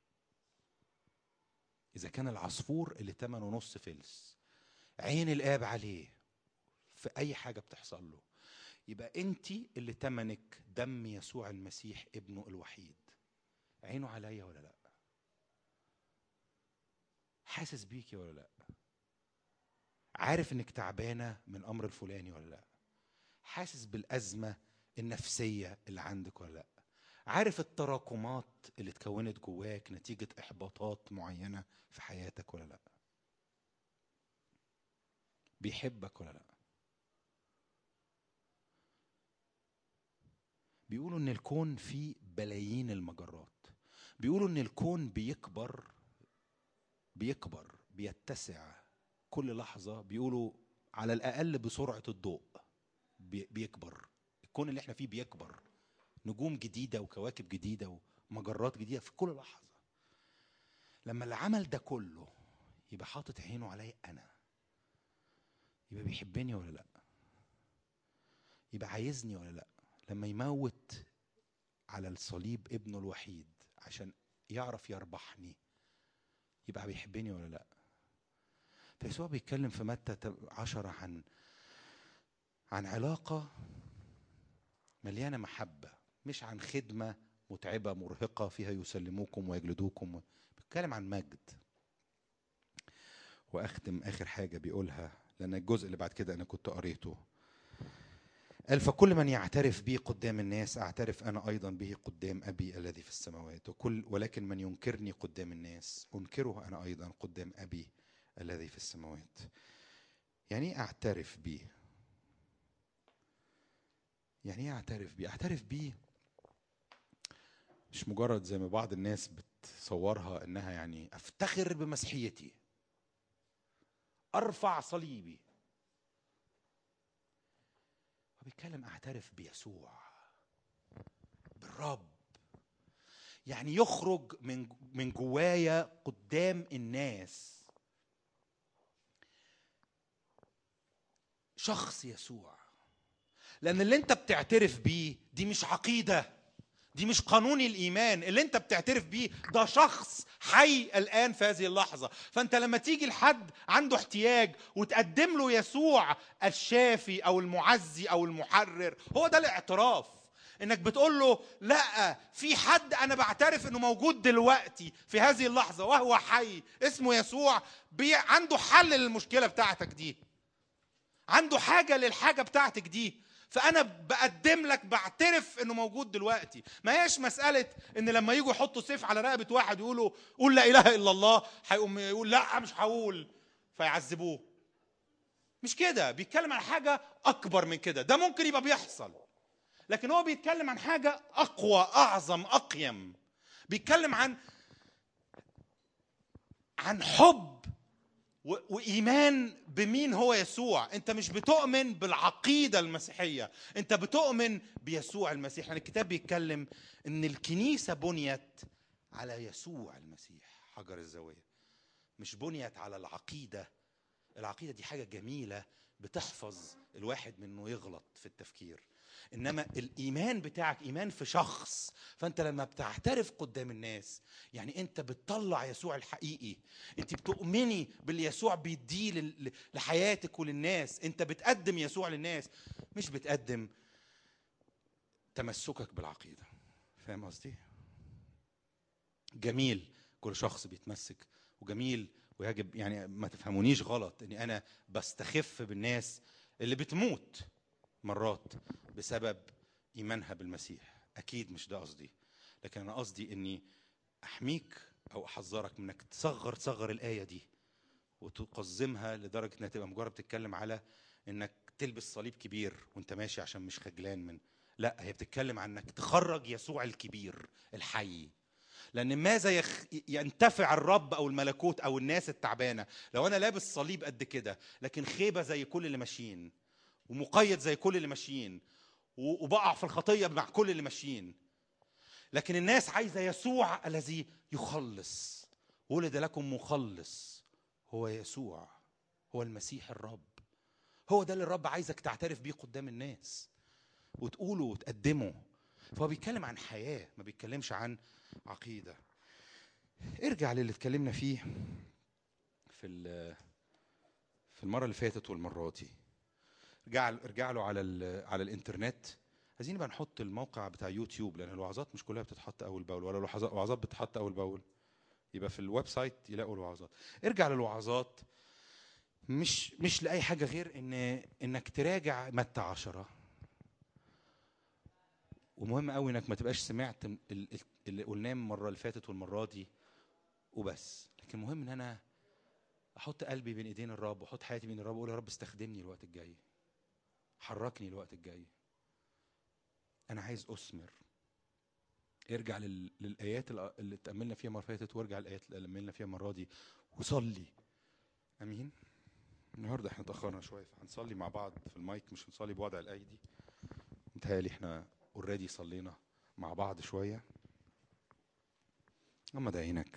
اذا كان العصفور اللي تمنه نص فلس عين الاب عليه في اي حاجه بتحصل له يبقى انت اللي تمنك دم يسوع المسيح ابنه الوحيد عينه عليا ولا لا حاسس بيكي ولا لا عارف انك تعبانه من امر الفلاني ولا لا حاسس بالازمه النفسيه اللي عندك ولا لا عارف التراكمات اللي اتكونت جواك نتيجه احباطات معينه في حياتك ولا لا بيحبك ولا لا بيقولوا ان الكون فيه بلايين المجرات بيقولوا ان الكون بيكبر بيكبر بيتسع كل لحظة بيقولوا على الأقل بسرعة الضوء بي- بيكبر الكون اللي احنا فيه بيكبر نجوم جديدة وكواكب جديدة ومجرات جديدة في كل لحظة لما اللي عمل ده كله يبقى حاطط عينه عليا أنا يبقى بيحبني ولا لأ يبقى عايزني ولا لأ لما يموت على الصليب ابنه الوحيد عشان يعرف يربحني يبقى بيحبني ولا لا فيسوع بيتكلم في متى تب- عشرة عن عن علاقة مليانة محبة مش عن خدمة متعبة مرهقة فيها يسلموكم ويجلدوكم بيتكلم عن مجد وأختم آخر حاجة بيقولها لأن الجزء اللي بعد كده أنا كنت قريته قال فكل من يعترف بي قدام الناس اعترف انا ايضا به قدام ابي الذي في السماوات وكل ولكن من ينكرني قدام الناس انكره انا ايضا قدام ابي الذي في السماوات يعني ايه اعترف بيه يعني ايه اعترف بيه اعترف بيه مش مجرد زي ما بعض الناس بتصورها انها يعني افتخر بمسيحيتي ارفع صليبي هو بيتكلم اعترف بيسوع بالرب يعني يخرج من من جوايا قدام الناس شخص يسوع لان اللي انت بتعترف بيه دي مش عقيده دي مش قانون الايمان اللي انت بتعترف بيه ده شخص حي الان في هذه اللحظه فانت لما تيجي لحد عنده احتياج وتقدم له يسوع الشافي او المعزي او المحرر هو ده الاعتراف انك بتقول له لا في حد انا بعترف انه موجود دلوقتي في هذه اللحظه وهو حي اسمه يسوع بي عنده حل للمشكله بتاعتك دي عنده حاجه للحاجه بتاعتك دي فانا بقدم لك بعترف انه موجود دلوقتي ما هيش مساله ان لما يجوا يحطوا سيف على رقبه واحد يقولوا قول لا اله الا الله هيقوم يقول لا مش هقول فيعذبوه مش كده بيتكلم عن حاجه اكبر من كده ده ممكن يبقى بيحصل لكن هو بيتكلم عن حاجه اقوى اعظم اقيم بيتكلم عن عن حب و- وايمان بمين هو يسوع انت مش بتؤمن بالعقيده المسيحيه انت بتؤمن بيسوع المسيح يعني الكتاب بيتكلم ان الكنيسه بنيت على يسوع المسيح حجر الزاويه مش بنيت على العقيده العقيده دي حاجه جميله بتحفظ الواحد من انه يغلط في التفكير انما الايمان بتاعك ايمان في شخص فانت لما بتعترف قدام الناس يعني انت بتطلع يسوع الحقيقي انت بتؤمني باللي يسوع بيديه لل- لحياتك وللناس انت بتقدم يسوع للناس مش بتقدم تمسكك بالعقيده فاهم قصدي جميل كل شخص بيتمسك وجميل ويجب يعني ما تفهمونيش غلط اني انا بستخف بالناس اللي بتموت مرات بسبب ايمانها بالمسيح اكيد مش ده قصدي لكن انا قصدي اني احميك او احذرك من انك تصغر تصغر الايه دي وتقزمها لدرجه انها تبقى مجرد بتتكلم على انك تلبس صليب كبير وانت ماشي عشان مش خجلان من لا هي بتتكلم عن انك تخرج يسوع الكبير الحي لان ماذا يخ... ينتفع الرب او الملكوت او الناس التعبانه لو انا لابس صليب قد كده لكن خيبه زي كل اللي ماشيين ومقيد زي كل اللي ماشيين و- وبقع في الخطيه مع كل اللي ماشيين لكن الناس عايزه يسوع الذي يخلص ولد لكم مخلص هو يسوع هو المسيح الرب هو ده اللي الرب عايزك تعترف بيه قدام الناس وتقوله وتقدمه فهو بيتكلم عن حياه ما بيتكلمش عن عقيده ارجع للي اتكلمنا فيه في ال- في المره اللي فاتت والمره دي ارجع ارجع له على ال- على الانترنت عايزين بقى نحط الموقع بتاع يوتيوب لان الوعظات مش كلها بتتحط اول باول ولا الوعظات الوعظات بتتحط اول باول يبقى في الويب سايت يلاقوا الوعظات ارجع للوعظات مش مش لاي حاجه غير ان انك تراجع متى عشرة ومهم قوي انك ما تبقاش سمعت ال- ال- اللي قلناه المره اللي فاتت والمره دي وبس لكن مهم ان انا احط قلبي بين ايدين الرب واحط حياتي بين الرب واقول يا رب استخدمني الوقت الجاي حركني الوقت الجاي انا عايز اثمر ارجع لل... للايات اللي اللي اتاملنا فيها المره اللي فاتت وارجع للايات اللي اتاملنا فيها المره دي وصلي امين النهارده احنا اتاخرنا شويه فهنصلي مع بعض في المايك مش هنصلي بوضع الايدي متهيألي احنا اوريدي صلينا مع بعض شويه غمض عينك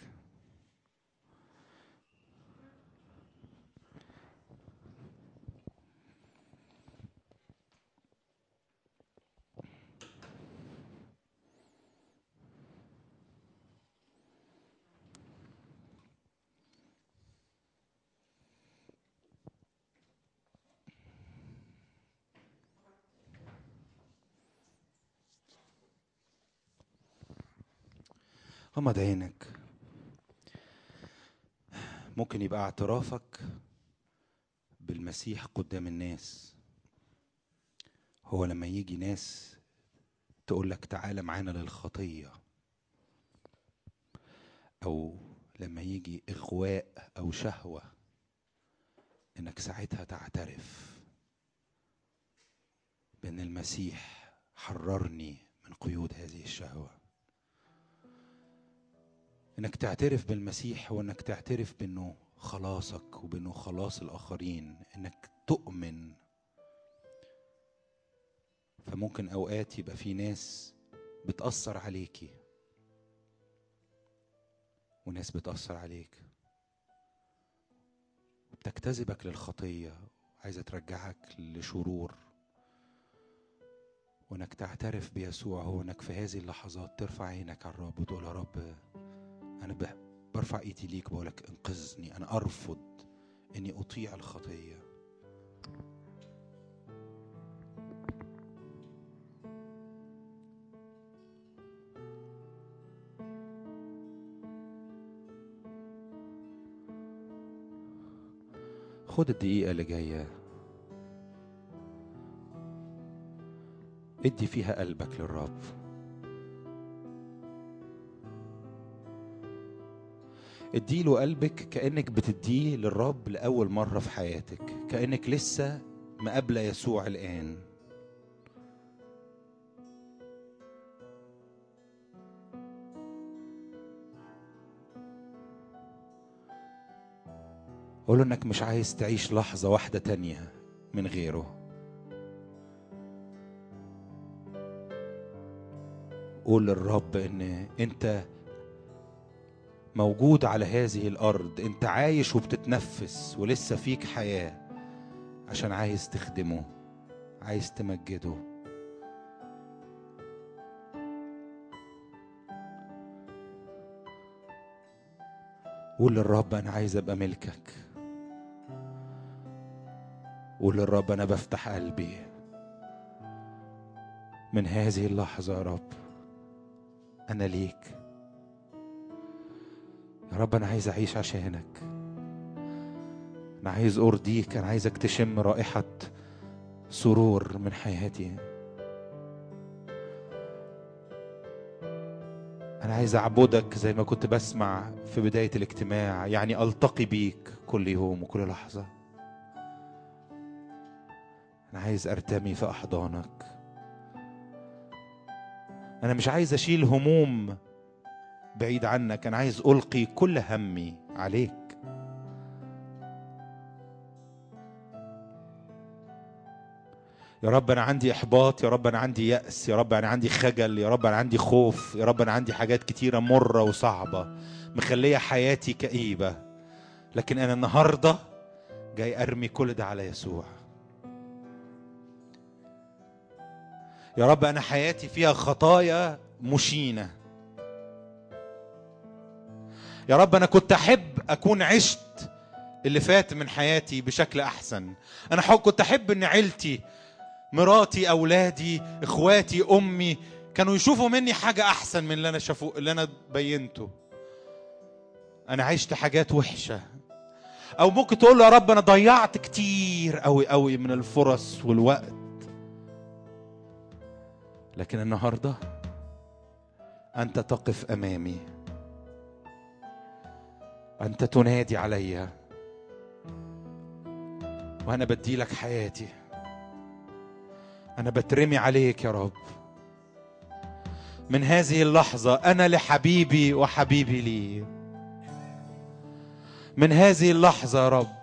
غمض عينك ممكن يبقى اعترافك بالمسيح قدام الناس هو لما يجي ناس تقول لك تعالى معانا للخطية أو لما يجي إغواء أو شهوة إنك ساعتها تعترف بأن المسيح حررني من قيود هذه الشهوه انك تعترف بالمسيح هو انك تعترف بانه خلاصك وبانه خلاص الاخرين انك تؤمن فممكن اوقات يبقى في ناس بتاثر عليكي وناس بتاثر عليك بتجتذبك للخطيه عايزه ترجعك لشرور وانك تعترف بيسوع هو انك في هذه اللحظات ترفع عينك على الرب وتقول يا رب أنا ب- برفع إيدي ليك بقولك انقذني أنا أرفض إني أطيع الخطية خد الدقيقة اللي جاية ادي فيها قلبك للرب اديله قلبك كأنك بتديه للرب لأول مرة في حياتك كأنك لسه مقابلة يسوع الآن قول انك مش عايز تعيش لحظة واحدة تانية من غيره قول للرب ان انت موجود على هذه الارض انت عايش وبتتنفس ولسه فيك حياه عشان عايز تخدمه عايز تمجده قول للرب انا عايز ابقى ملكك قول للرب انا بفتح قلبي من هذه اللحظه يا رب انا ليك يا رب انا عايز اعيش عشانك انا عايز ارضيك انا عايزك تشم رائحه سرور من حياتي انا عايز اعبدك زي ما كنت بسمع في بدايه الاجتماع يعني التقي بيك كل يوم وكل لحظه انا عايز ارتمي في احضانك انا مش عايز اشيل هموم بعيد عنك انا عايز القي كل همي عليك يا رب انا عندي احباط يا رب انا عندي ياس يا رب انا عندي خجل يا رب انا عندي خوف يا رب انا عندي حاجات كتيره مره وصعبه مخليه حياتي كئيبه لكن انا النهارده جاي ارمي كل ده على يسوع يا رب انا حياتي فيها خطايا مشينه يا رب انا كنت احب اكون عشت اللي فات من حياتي بشكل احسن انا حب كنت احب ان عيلتي مراتي اولادي اخواتي امي كانوا يشوفوا مني حاجه احسن من اللي انا شافوه اللي انا بينته انا عشت حاجات وحشه او ممكن تقول له يا رب انا ضيعت كتير قوي قوي من الفرص والوقت لكن النهارده انت تقف امامي انت تنادي علي وانا بدي لك حياتي انا بترمي عليك يا رب من هذه اللحظه انا لحبيبي وحبيبي لي من هذه اللحظه يا رب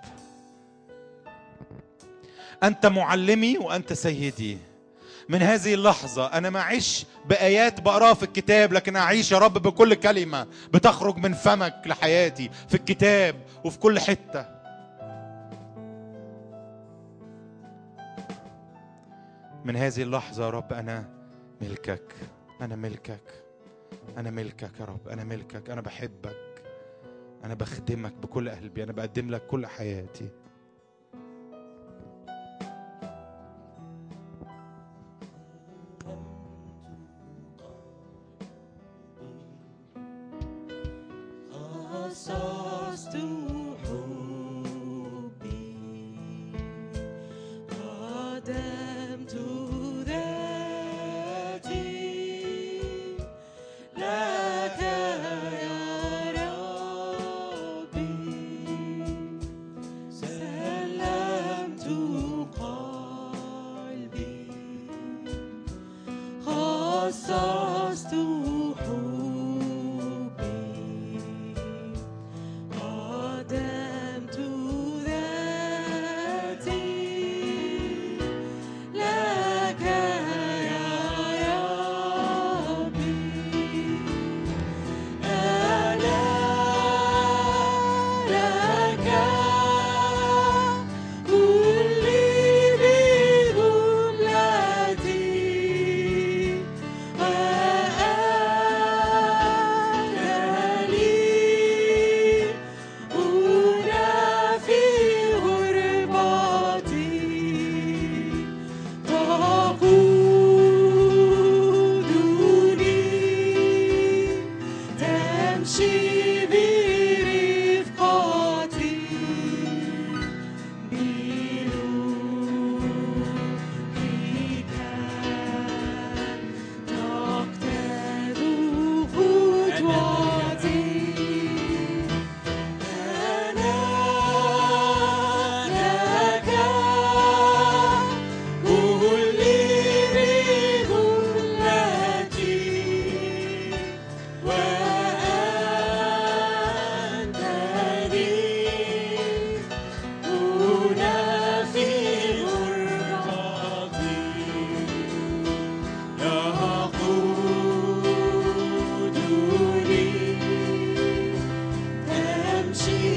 انت معلمي وانت سيدي من هذه اللحظة أنا ما أعيش بآيات بقراها في الكتاب لكن أعيش يا رب بكل كلمة بتخرج من فمك لحياتي في الكتاب وفي كل حتة من هذه اللحظة يا رب أنا ملكك أنا ملكك أنا ملكك يا رب أنا ملكك أنا بحبك أنا بخدمك بكل قلبي أنا بقدم لك كل حياتي قصصت حبي قدمت ذاتي لك يا ربي سلمت قلبي خصصت حبي قدمت ذاتي لك يا ربي أنا لك كلي بجملتي وأنا لي هنا في غربتي تقودني تمشي برفقتي بروحك تقتاد خطواتي أنا لك كلي بجملتي وأنت لي هنا في غربتي يقودني تمشي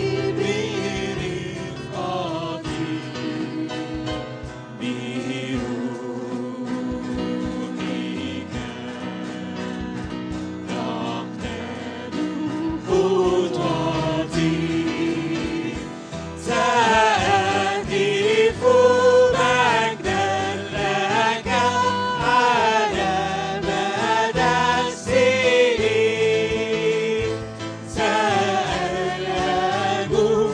برفقتي بروحك تقتاد خطواتي سأهتف مجدا لك على مدى السنين سألهج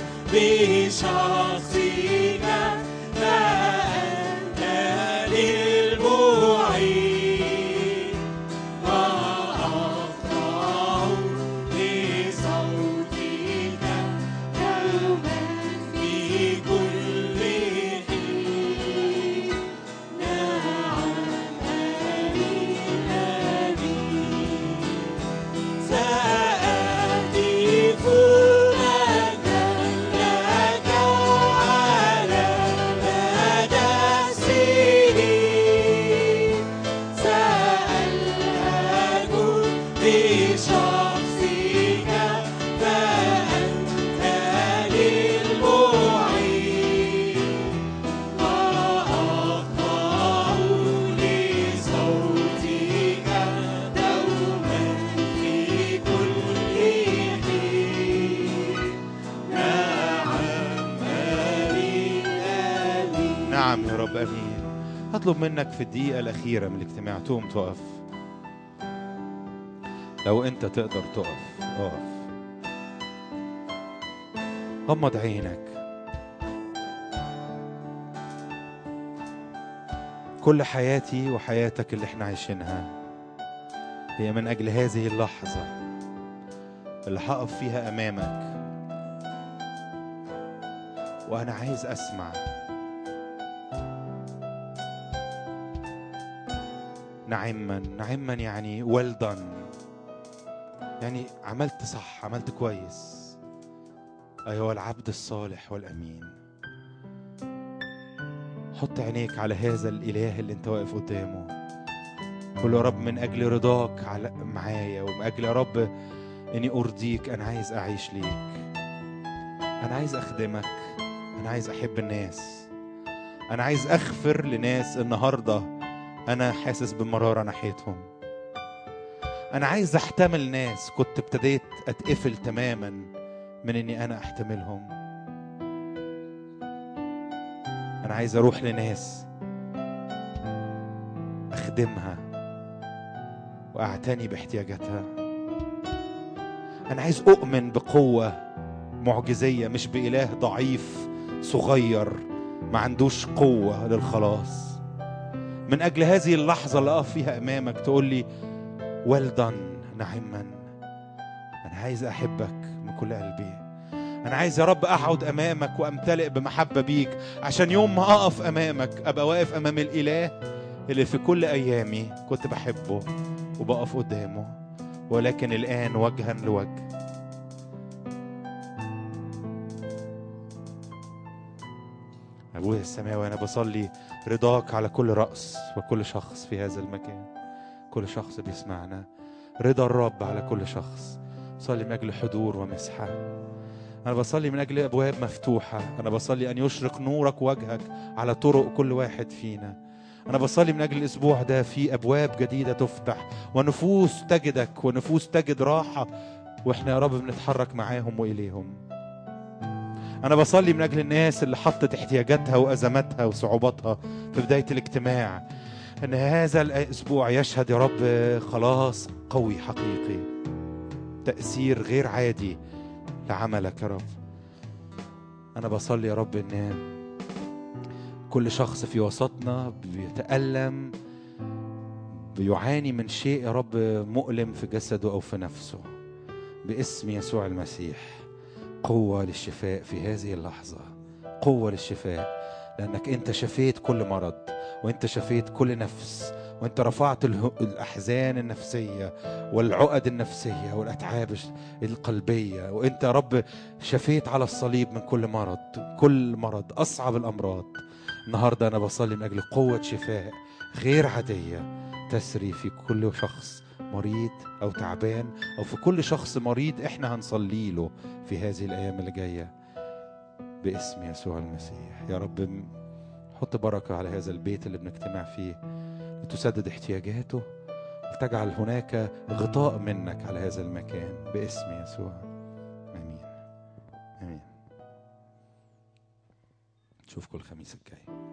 بشخصك فأنت للمعين وأخضع لصوتك دوما في كل حين نعم أمين أمين سأهتف مجدا لك على مدى السنين سألهج بشخصك فأنت للمعين وأخضع لصوتك دوما في كل حين نعم آمين آمين نعم يا رب امين هطلب منك في الدقيقه الاخيره من الاجتماع تقوم تقف لو انت تقدر تقف اقف غمض عينك كل حياتي وحياتك اللي احنا عايشينها هي من اجل هذه اللحظه اللي هقف فيها امامك وانا عايز اسمع نعما نعما يعني well done يعني عملت صح عملت كويس أيها العبد الصالح والأمين حط عينيك على هذا الإله اللي أنت واقف قدامه قول له يا رب من أجل رضاك على معايا ومن أجل يا رب إني أرضيك أنا عايز أعيش ليك أنا عايز أخدمك أنا عايز أحب الناس أنا عايز أغفر لناس النهاردة أنا حاسس بمرارة ناحيتهم أنا عايز أحتمل ناس كنت ابتديت أتقفل تماما من إني أنا أحتملهم أنا عايز أروح لناس أخدمها وأعتني باحتياجاتها أنا عايز أؤمن بقوة معجزية مش بإله ضعيف صغير ما عندوش قوة للخلاص من أجل هذه اللحظة اللي أقف فيها أمامك تقول لي well done نعما أنا عايز أحبك من كل قلبي أنا عايز يا رب أقعد أمامك وأمتلئ بمحبة بيك عشان يوم ما أقف أمامك أبقى واقف أمام الإله اللي في كل أيامي كنت بحبه وبقف قدامه ولكن الآن وجها لوجه أبويا السماوي أنا بصلي رضاك على كل رأس وكل شخص في هذا المكان كل شخص بيسمعنا رضا الرب على كل شخص صلي من أجل حضور ومسحة أنا بصلي من أجل أبواب مفتوحة أنا بصلي أن يشرق نورك وجهك على طرق كل واحد فينا أنا بصلي من أجل الأسبوع ده في أبواب جديدة تفتح ونفوس تجدك ونفوس تجد راحة وإحنا يا رب بنتحرك معاهم وإليهم أنا بصلي من أجل الناس اللي حطت احتياجاتها وأزماتها وصعوباتها في بداية الاجتماع أن هذا الأسبوع يشهد يا رب خلاص قوي حقيقي تأثير غير عادي لعملك يا رب أنا بصلي يا رب إن كل شخص في وسطنا بيتألم بيعاني من شيء يا رب مؤلم في جسده أو في نفسه باسم يسوع المسيح قوة للشفاء في هذه اللحظة قوة للشفاء لأنك أنت شفيت كل مرض وأنت شفيت كل نفس وأنت رفعت اله- الأحزان النفسية والعقد النفسية والأتعاب القلبية وأنت يا رب شفيت على الصليب من كل مرض كل مرض أصعب الأمراض النهاردة أنا بصلي من أجل قوة شفاء غير عادية تسري في كل شخص مريض أو تعبان أو في كل شخص مريض إحنا هنصلي له في هذه الأيام اللي جاية باسم يسوع المسيح يا رب م- حط بركة على هذا البيت اللي بنجتمع فيه لتسدد احتياجاته لتجعل هناك غطاء منك على هذا المكان باسم يسوع امين امين نشوفكم الخميس الجاي